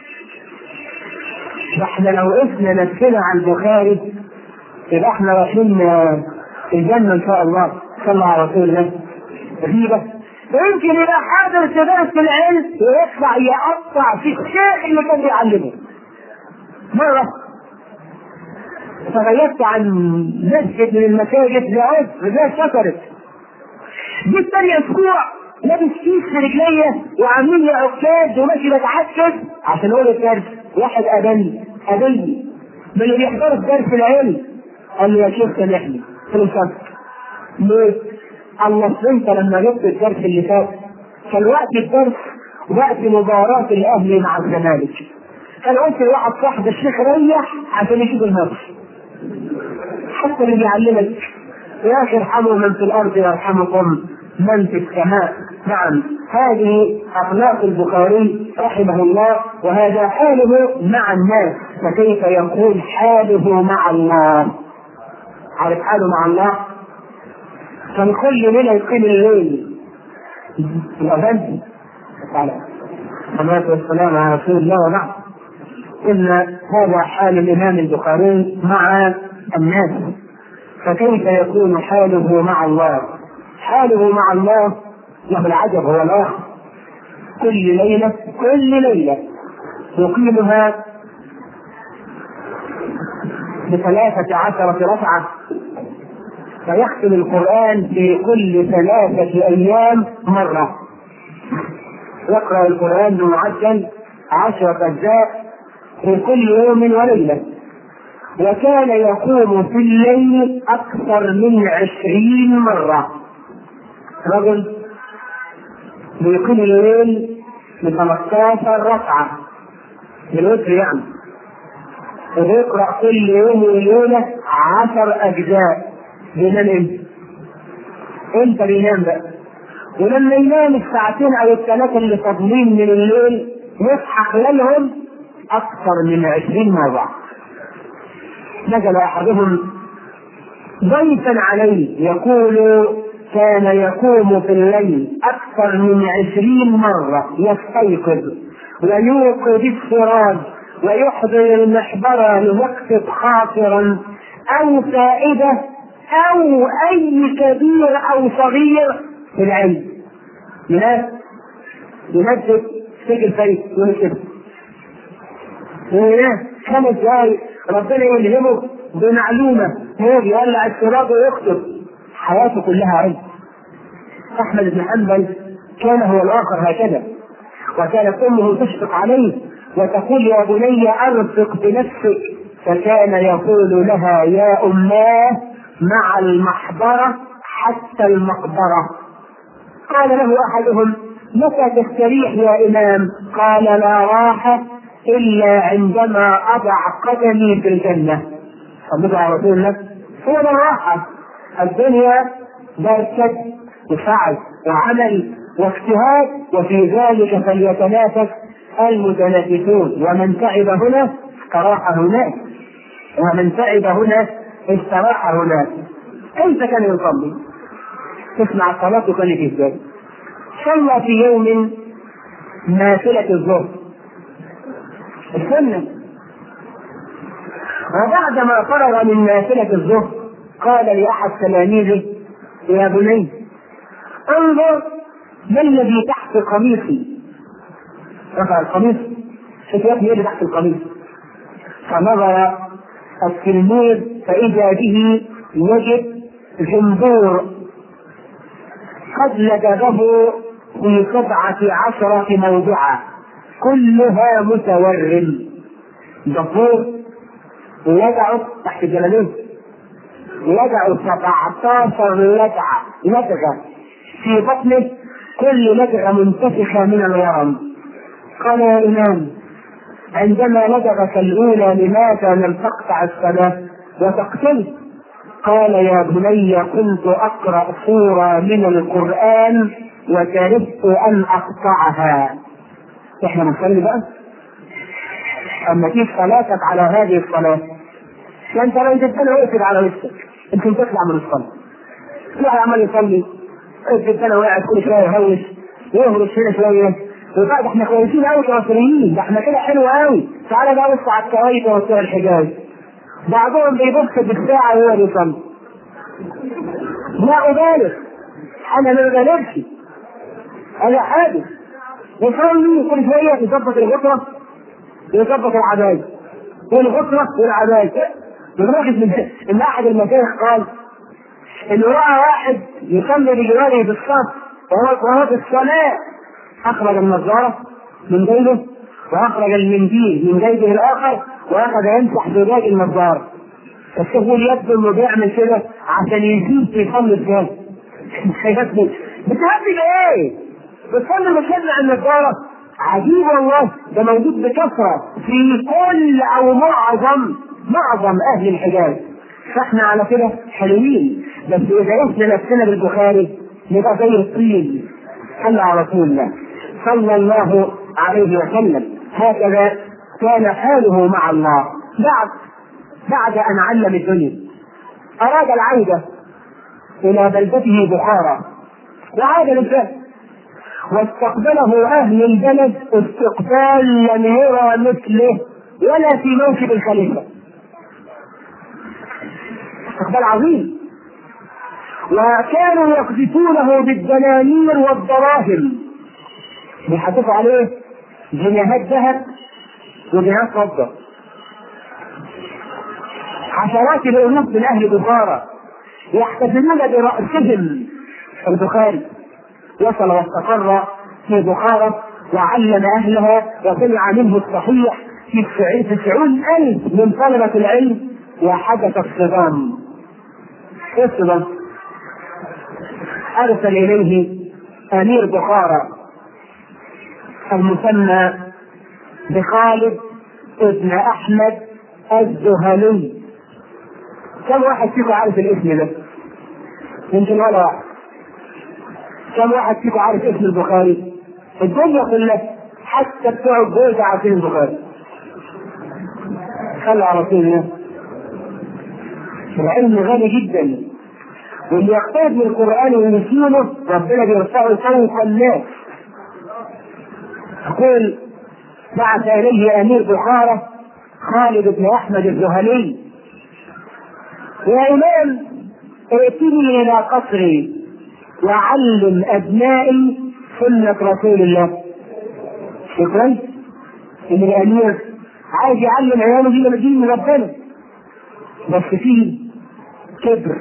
احنا لو وقفنا نفسنا على البخاري يبقى احنا رايحين الجنة ان شاء الله صلى على رسول الله غيبة يمكن يبقى حاضر في درس العلم ويطلع يقطع في الشيخ اللي كان بيعلمه مرة تغيرت عن مسجد من المساجد لعز رجال شكرت جيت تاني اسبوع لابس كيس في رجليا وعاملين لي عكاز وماشي بتعكز عشان اقول الدرس واحد قابلني قابلني من اللي بيحضروا في درس العلم قال لي يا شيخ سامحني قلت له سامحك ليه؟ الله انت لما جبت الدرس اللي فات كان وقت الدرس وقت مباراة الاهلي مع الزمالك كان قلت لواحد صاحب الشيخ ريح عشان يشوف الماتش حتى اللي بيعلمك يا اخي ارحموا من في الارض يرحمكم من في السماء نعم هذه اخلاق البخاري رحمه الله وهذا حاله مع الناس فكيف يكون حاله مع الله عارف حاله مع الله كان كل ليله يقيم الليل الاذان الصلاة والسلام على رسول الله وبعد إن هذا حال الإمام البخاري مع الناس فكيف يكون حاله مع الله حاله مع الله له العجب هو الله كل ليلة كل ليلة يقيمها بثلاثة عشرة ركعة فيختم القرآن في كل ثلاثة أيام مرة يقرأ القرآن بمعجل عشرة أجزاء في كل يوم وليلة وكان يقوم في الليل أكثر من عشرين مرة رجل بيقيم الليل ب 15 ركعة بالوتر يعني وبيقرا كل يوم وليله عشر اجزاء بينام امتى؟ امتى بينام بقى؟ ولما ينام الساعتين او الثلاثه اللي فاضلين من الليل يصحى خلالهم اكثر من عشرين مره نزل احدهم ضيفا عليه يقول كان يقوم في الليل أكثر من عشرين مرة يستيقظ ويوقظ السراج ويحضر المحبرة ليقصد خاطرا أو فائدة أو أي كبير أو صغير في العلم. لماذا؟ يمسك سجل فريق يقول كده. خمس دقايق ربنا يلهمه بمعلومة هو يولع السراج ويخطب حياته كلها علم احمد بن حنبل كان هو الاخر هكذا وكانت امه تشفق عليه وتقول يا بني ارفق بنفسك فكان يقول لها يا اماه مع المحبره حتى المقبره قال له احدهم متى تستريح يا امام قال لا راحه الا عندما اضع قدمي في الجنه صلوا على رسول الله هو ده الراحه الدنيا دار كد وسعي وعمل واجتهاد وفي ذلك فليتنافس المتنافسون ومن تعب هنا استراح هناك ومن تعب هنا استراح هناك كيف كان يصلي؟ تسمع صلاته كانت ازاي؟ صلى في يوم نافلة الظهر السنة وبعدما فرغ من نافلة الظهر قال لأحد تلاميذه يا بني انظر ما الذي تحت قميصي رفع القميص شوف يا ابني تحت القميص فنظر التلميذ فإذا به يجد جندور قد لدغه في سبعة عشرة موضعا كلها متورم دبور لدعه تحت جلاليه لدعه 17 لدعة لدغة في بطنه كل لدغة منتفخة من الورم قال يا إمام عندما لدغك الأولى لماذا لم تقطع الصلاة وتقتله قال يا بني كنت أقرأ سورة من القرآن وكرهت أن أقطعها إحنا نصلي بقى أما تيجي صلاتك على هذه الصلاة فأنت لو أنت السنة وقفت على وشك يمكن تطلع من الصلاة تلاقي عمال يصلي وقفت السنة وقعت كل شوية يهوش يهرش هنا شوية وبعد احنا كويسين قوي كمصريين ده احنا كده حلو قوي تعالى بقى بص على الكويت وبتوع الحجاز بعضهم بيبص بالساعة وهو بيصلي لا أبالغ أنا ما ببالغش أنا حادث يصلي كل شوية يظبط الغطرة يظبط العباية والغطرة والعباية لدرجة إن أحد المشايخ قال إنه رأى واحد يصلي بجواره بالصف وهو في الصلاة أخرج النظارة من جيبه وأخرج المنديل من جيبه الآخر وأخذ يمسح زجاج النظارة الشيخ يقول يبدو إنه بيعمل كده عشان يزيد في فم الجاز بتهدي بإيه؟ بتصلي مشجع النظارة عجيب والله ده موجود بكثرة في كل أو معظم معظم أهل الحجاز فاحنا على كده حلوين بس إذا قسنا نفسنا بالبخاري نبقى زي الطين صلى على رسول الله صلى الله عليه وسلم هكذا كان حاله مع الله بعد بعد ان علم الدنيا اراد العوده الى بلدته بخارى وعاد للبلد واستقبله اهل البلد استقبال لم يرى مثله ولا في موكب الخليفه استقبال عظيم وكانوا يقذفونه بالدنانير والدراهم بيحدثوا عليه جنيهات ذهب وجنيهات فضة عشرات الألوف من أهل بخارى يحتفلون برأسهم البخاري وصل واستقر في بخارى وعلم أهلها وسمع منه الصحيح في تسعون ألف من طلبة العلم وحدث الصدام ايه الصدام؟ أرسل إليه أمير بخارى المسمى بخالد ابن أحمد الزهلي كم واحد فيكم عارف الاسم ده؟ يمكن ولا واحد كم واحد فيكم عارف اسم البخاري؟ الدنيا كلها حتى بتوع الجوز عارفين البخاري خلوا على طول الله العلم غالي جدا واللي يقترب من القرآن ويسيره ربنا بيرفعه فوق الناس يقول بعث إليه أمير بخارى خالد بن أحمد الزهلي يا إمام ائتني إلى قصري وعلم أبنائي سنة رسول الله شكرا إن الأمير عايز يعلم عياله دي من دين ربنا بس فيه كبر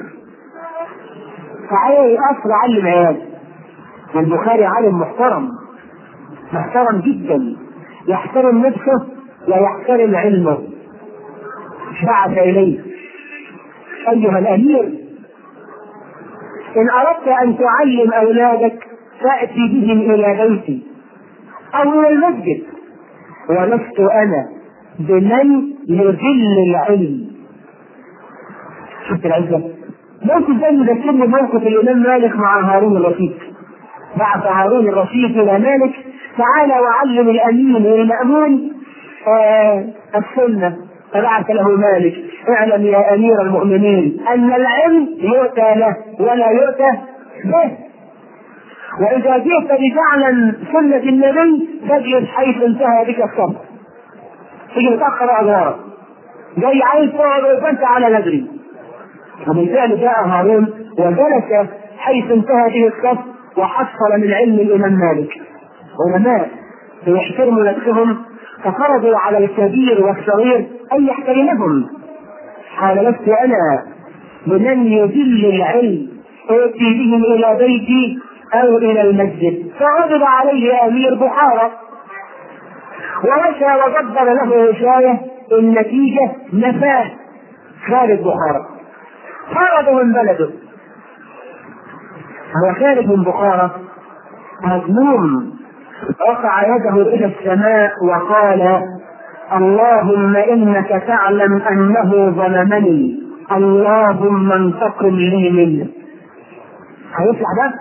فعايز أصل علم عياله والبخاري عالم محترم محترم جدا يحترم نفسه ويحترم علمه بعث إليه أيها الأمير إن أردت أن تعلم أولادك فأتي بهم إلى بيتي أو إلى المسجد ولست أنا بمن يذل العلم شفت العزة موقف زي يذكرني موقف الإمام مالك مع هارون الرشيد بعث هارون الرشيد إلى مالك تعالى وعلم الأمين والمأمون آه السنة فبعث له مالك اعلم يا أمير المؤمنين أن العلم يؤتى له ولا يؤتى به وإذا جئت لتعلم سنة النبي تجلس حيث انتهى بك الصبر تيجي متأخر أدوارك جاي عايز تقعد وانت على بدري وبالفعل جاء هارون وجلس حيث انتهى به الصف وحصل من علم الإمام مالك علماء يحترموا نفسهم ففرضوا على الكبير والصغير أن يحترمهم قال لست أنا بمن يذل العلم ائتي بهم إلى بيتي أو إلى المسجد فعرض عليه أمير بحارة ومشى ودبر له وشاية النتيجة نفاه خالد بحارة طرده من بلده هو خالد من بخارى مظلوم رفع يده الى السماء وقال اللهم انك تعلم انه ظلمني اللهم انتقم لي منه هيطلع ده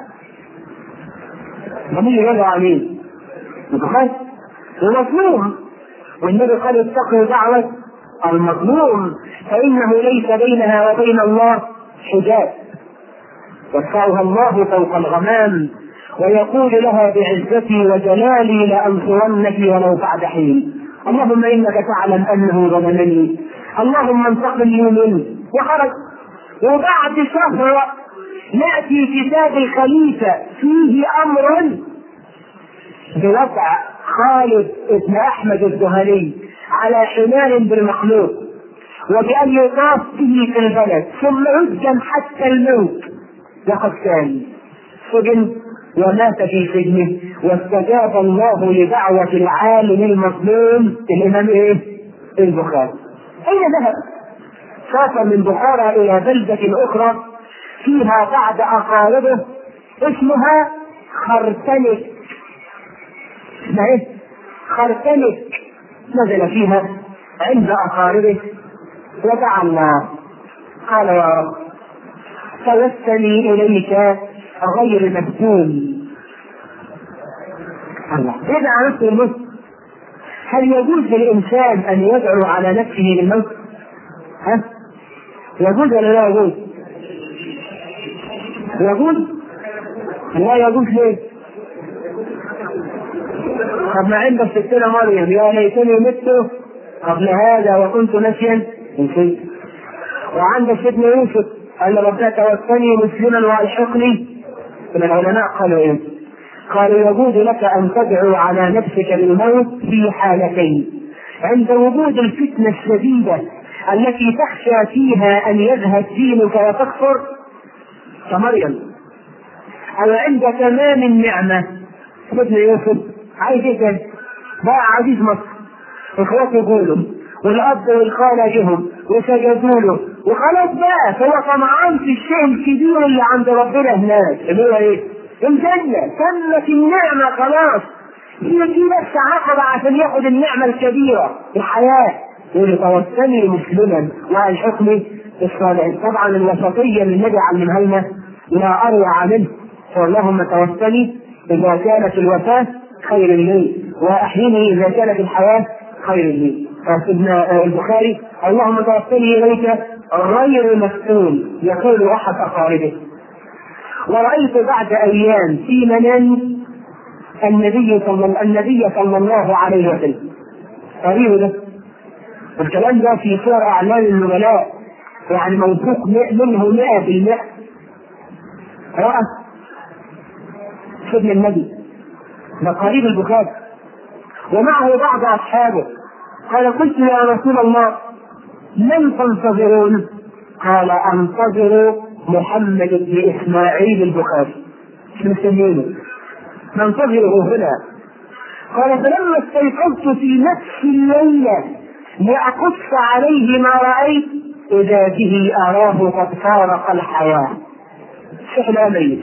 ضمير يدعو عليه متخيل ومظلوم والنبي قال اتقوا دعوة المظلوم فإنه ليس بينها وبين الله حجاب يرفعها الله فوق الغمام ويقول لها بعزتي وجلالي لأنصرنك ولو بعد حين اللهم إنك تعلم أنه ظلمني اللهم انتقم لي منه وخرج وبعد شهر يأتي كتاب الخليفة فيه أمر بوضع خالد بن أحمد الزهري على حمار بالمخلوق وبأن يطاف به في البلد ثم يسجن حتى الموت وقد كان سجن ومات في سجنه واستجاب الله لدعوة العالم المظلوم الإمام إيه؟ البخاري. أين ذهب؟ سافر من بخارى إلى بلدة أخرى فيها بعد أقاربه اسمها خرتنك. اسمها إيه؟ خرتنك نزل فيها عند أقاربه ودعا الله قال يا رب توسلي إليك غير مفتون الله يدعى نفسه الموت هل يجوز للإنسان أن يدعو على نفسه للموت؟ ها؟ يجوز ولا لا يجوز؟ يجوز؟ لا يجوز ليه؟ طب ما عند ستنا مريم يا ليتني مت قبل هذا وكنت نسيا نسيت وعند سيدنا يوسف قال ربنا توفني مسلما والحقني من العلماء قالوا ايه؟ قالوا يجوز لك ان تدعو على نفسك بالموت في حالتين عند وجود الفتنه الشديده التي تخشى فيها ان يذهب دينك وتكفر كمريم او عند تمام النعمه سيدنا يوسف عايز ايه تاني؟ بقى عزيز مصر اخواته يقولوا والاب والخاله جهم وسجدوا له وخلاص بقى فهو طمعان في الشيء الكبير اللي عند ربنا هناك اللي هو ايه؟ الجنه تمت النعمه خلاص هي دي بس عقبه عشان ياخد النعمه الكبيره الحياه يقول توفني مسلما والحكم بالصالحين طبعا الوسطيه اللي النبي علمها لنا لا اروع منه فاللهم توفني اذا كانت الوفاه خير لي واحيني اذا كانت الحياه خير لي سيدنا البخاري اللهم توفني اليك غير مفتون يقول احد اقاربه ورأيت بعد أيام في منام النبي صلى النبي صلى الله عليه وسلم قريب ده الكلام ده في سور أعلام النبلاء يعني موثوق منه 100% رأى سيدنا النبي ده قريب البخاري ومعه بعض أصحابه قال قلت يا رسول الله من تنتظرون؟ قال انتظر محمد بن اسماعيل البخاري مسمينه ننتظره هنا قال فلما استيقظت في نفس الليلة لأقص عليه ما رأيت إذا به أراه قد فارق الحياة شحنا ميت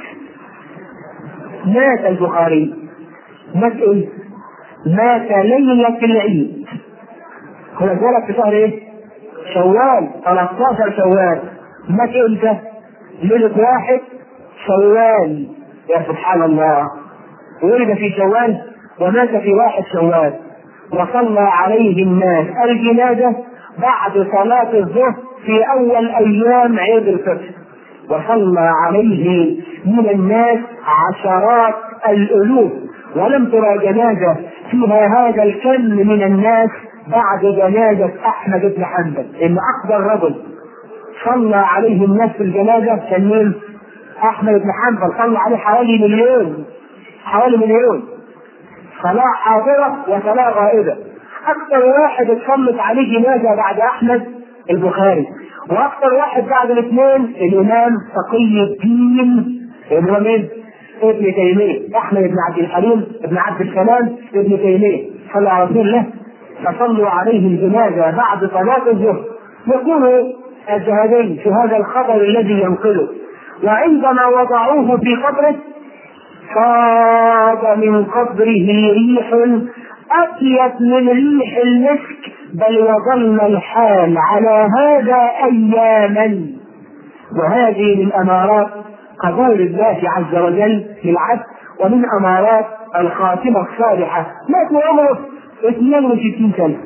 مات البخاري مات إيه؟ مات ليلة العيد خلي بالك في شهر إيه؟ شوال 13 شوال مات إمتى؟ ليلة واحد شوال يا سبحان الله ولد في شوال ومات في واحد شوال وصلى عليه الناس الجنازة بعد صلاة الظهر في أول أيام عيد الفطر وصلى عليه من الناس عشرات الألوف ولم ترى جنازة فيها هذا الكم من الناس بعد جنازة أحمد بن حنبل إن أقدر رجل صلى عليه الناس في الجنازة كان مين؟ أحمد بن حنبل صلى عليه حوالي مليون حوالي مليون صلاة حاضرة وصلاة غائبة أكثر واحد اتصلت عليه جنازة بعد أحمد البخاري وأكثر واحد بعد الاثنين الإمام تقي الدين ابن مين؟ ابن تيمية أحمد بن عبد الحليم بن عبد السلام ابن تيمية صلى على رسول الله فصلوا عليه الجنازة بعد صلاة الظهر يقول الذهبي في هذا الخبر الذي ينقله وعندما وضعوه في قبره صاد من قبره ريح أطيب من ريح المسك بل وظل الحال على هذا أياما وهذه من أمارات قبول الله عز وجل للعبد ومن أمارات الخاتمة الصالحة مات عمره 62 سنة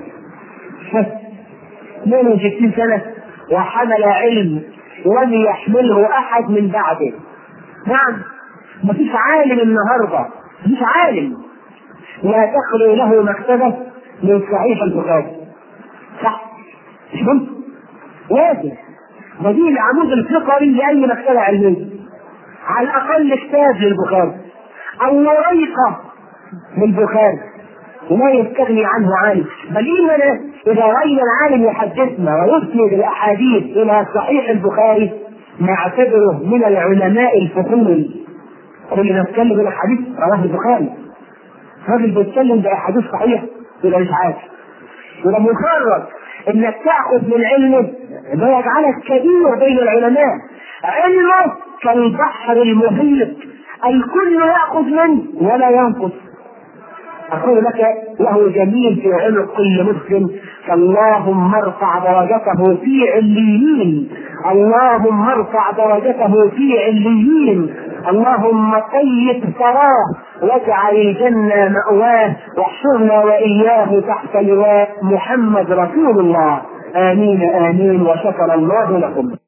62 سنة وحمل علم لم يحمله أحد من بعده نعم ما فيش عالم النهارده مفيش عالم لا تخلو له مكتبه من صحيح البخاري صح مش ممكن لازم ده دي العمود الفقري لاي مكتبه علميه على الاقل كتاب للبخاري او وريقه للبخاري وما يستغني عنه عالم بل اننا اذا راينا العالم يحدثنا ويسند الاحاديث الى صحيح البخاري نعتبره من العلماء الفضول اللي بيتكلم يقول حديث رواه البخاري راجل بيتكلم باحاديث صحيحه يبقى مش عارف يبقى مجرد انك تاخذ من علمه ده يجعلك كبير بين العلماء علمه كالبحر المحيط الكل ياخذ منه ولا ينقص أقول لك له جميل في عنق كل مسلم فاللهم ارفع درجته في عليين اللهم ارفع درجته في عليين اللهم طيب ثراه واجعل الجنة مأواه واحشرنا وإياه تحت لواء محمد رسول الله آمين آمين وشكر الله لكم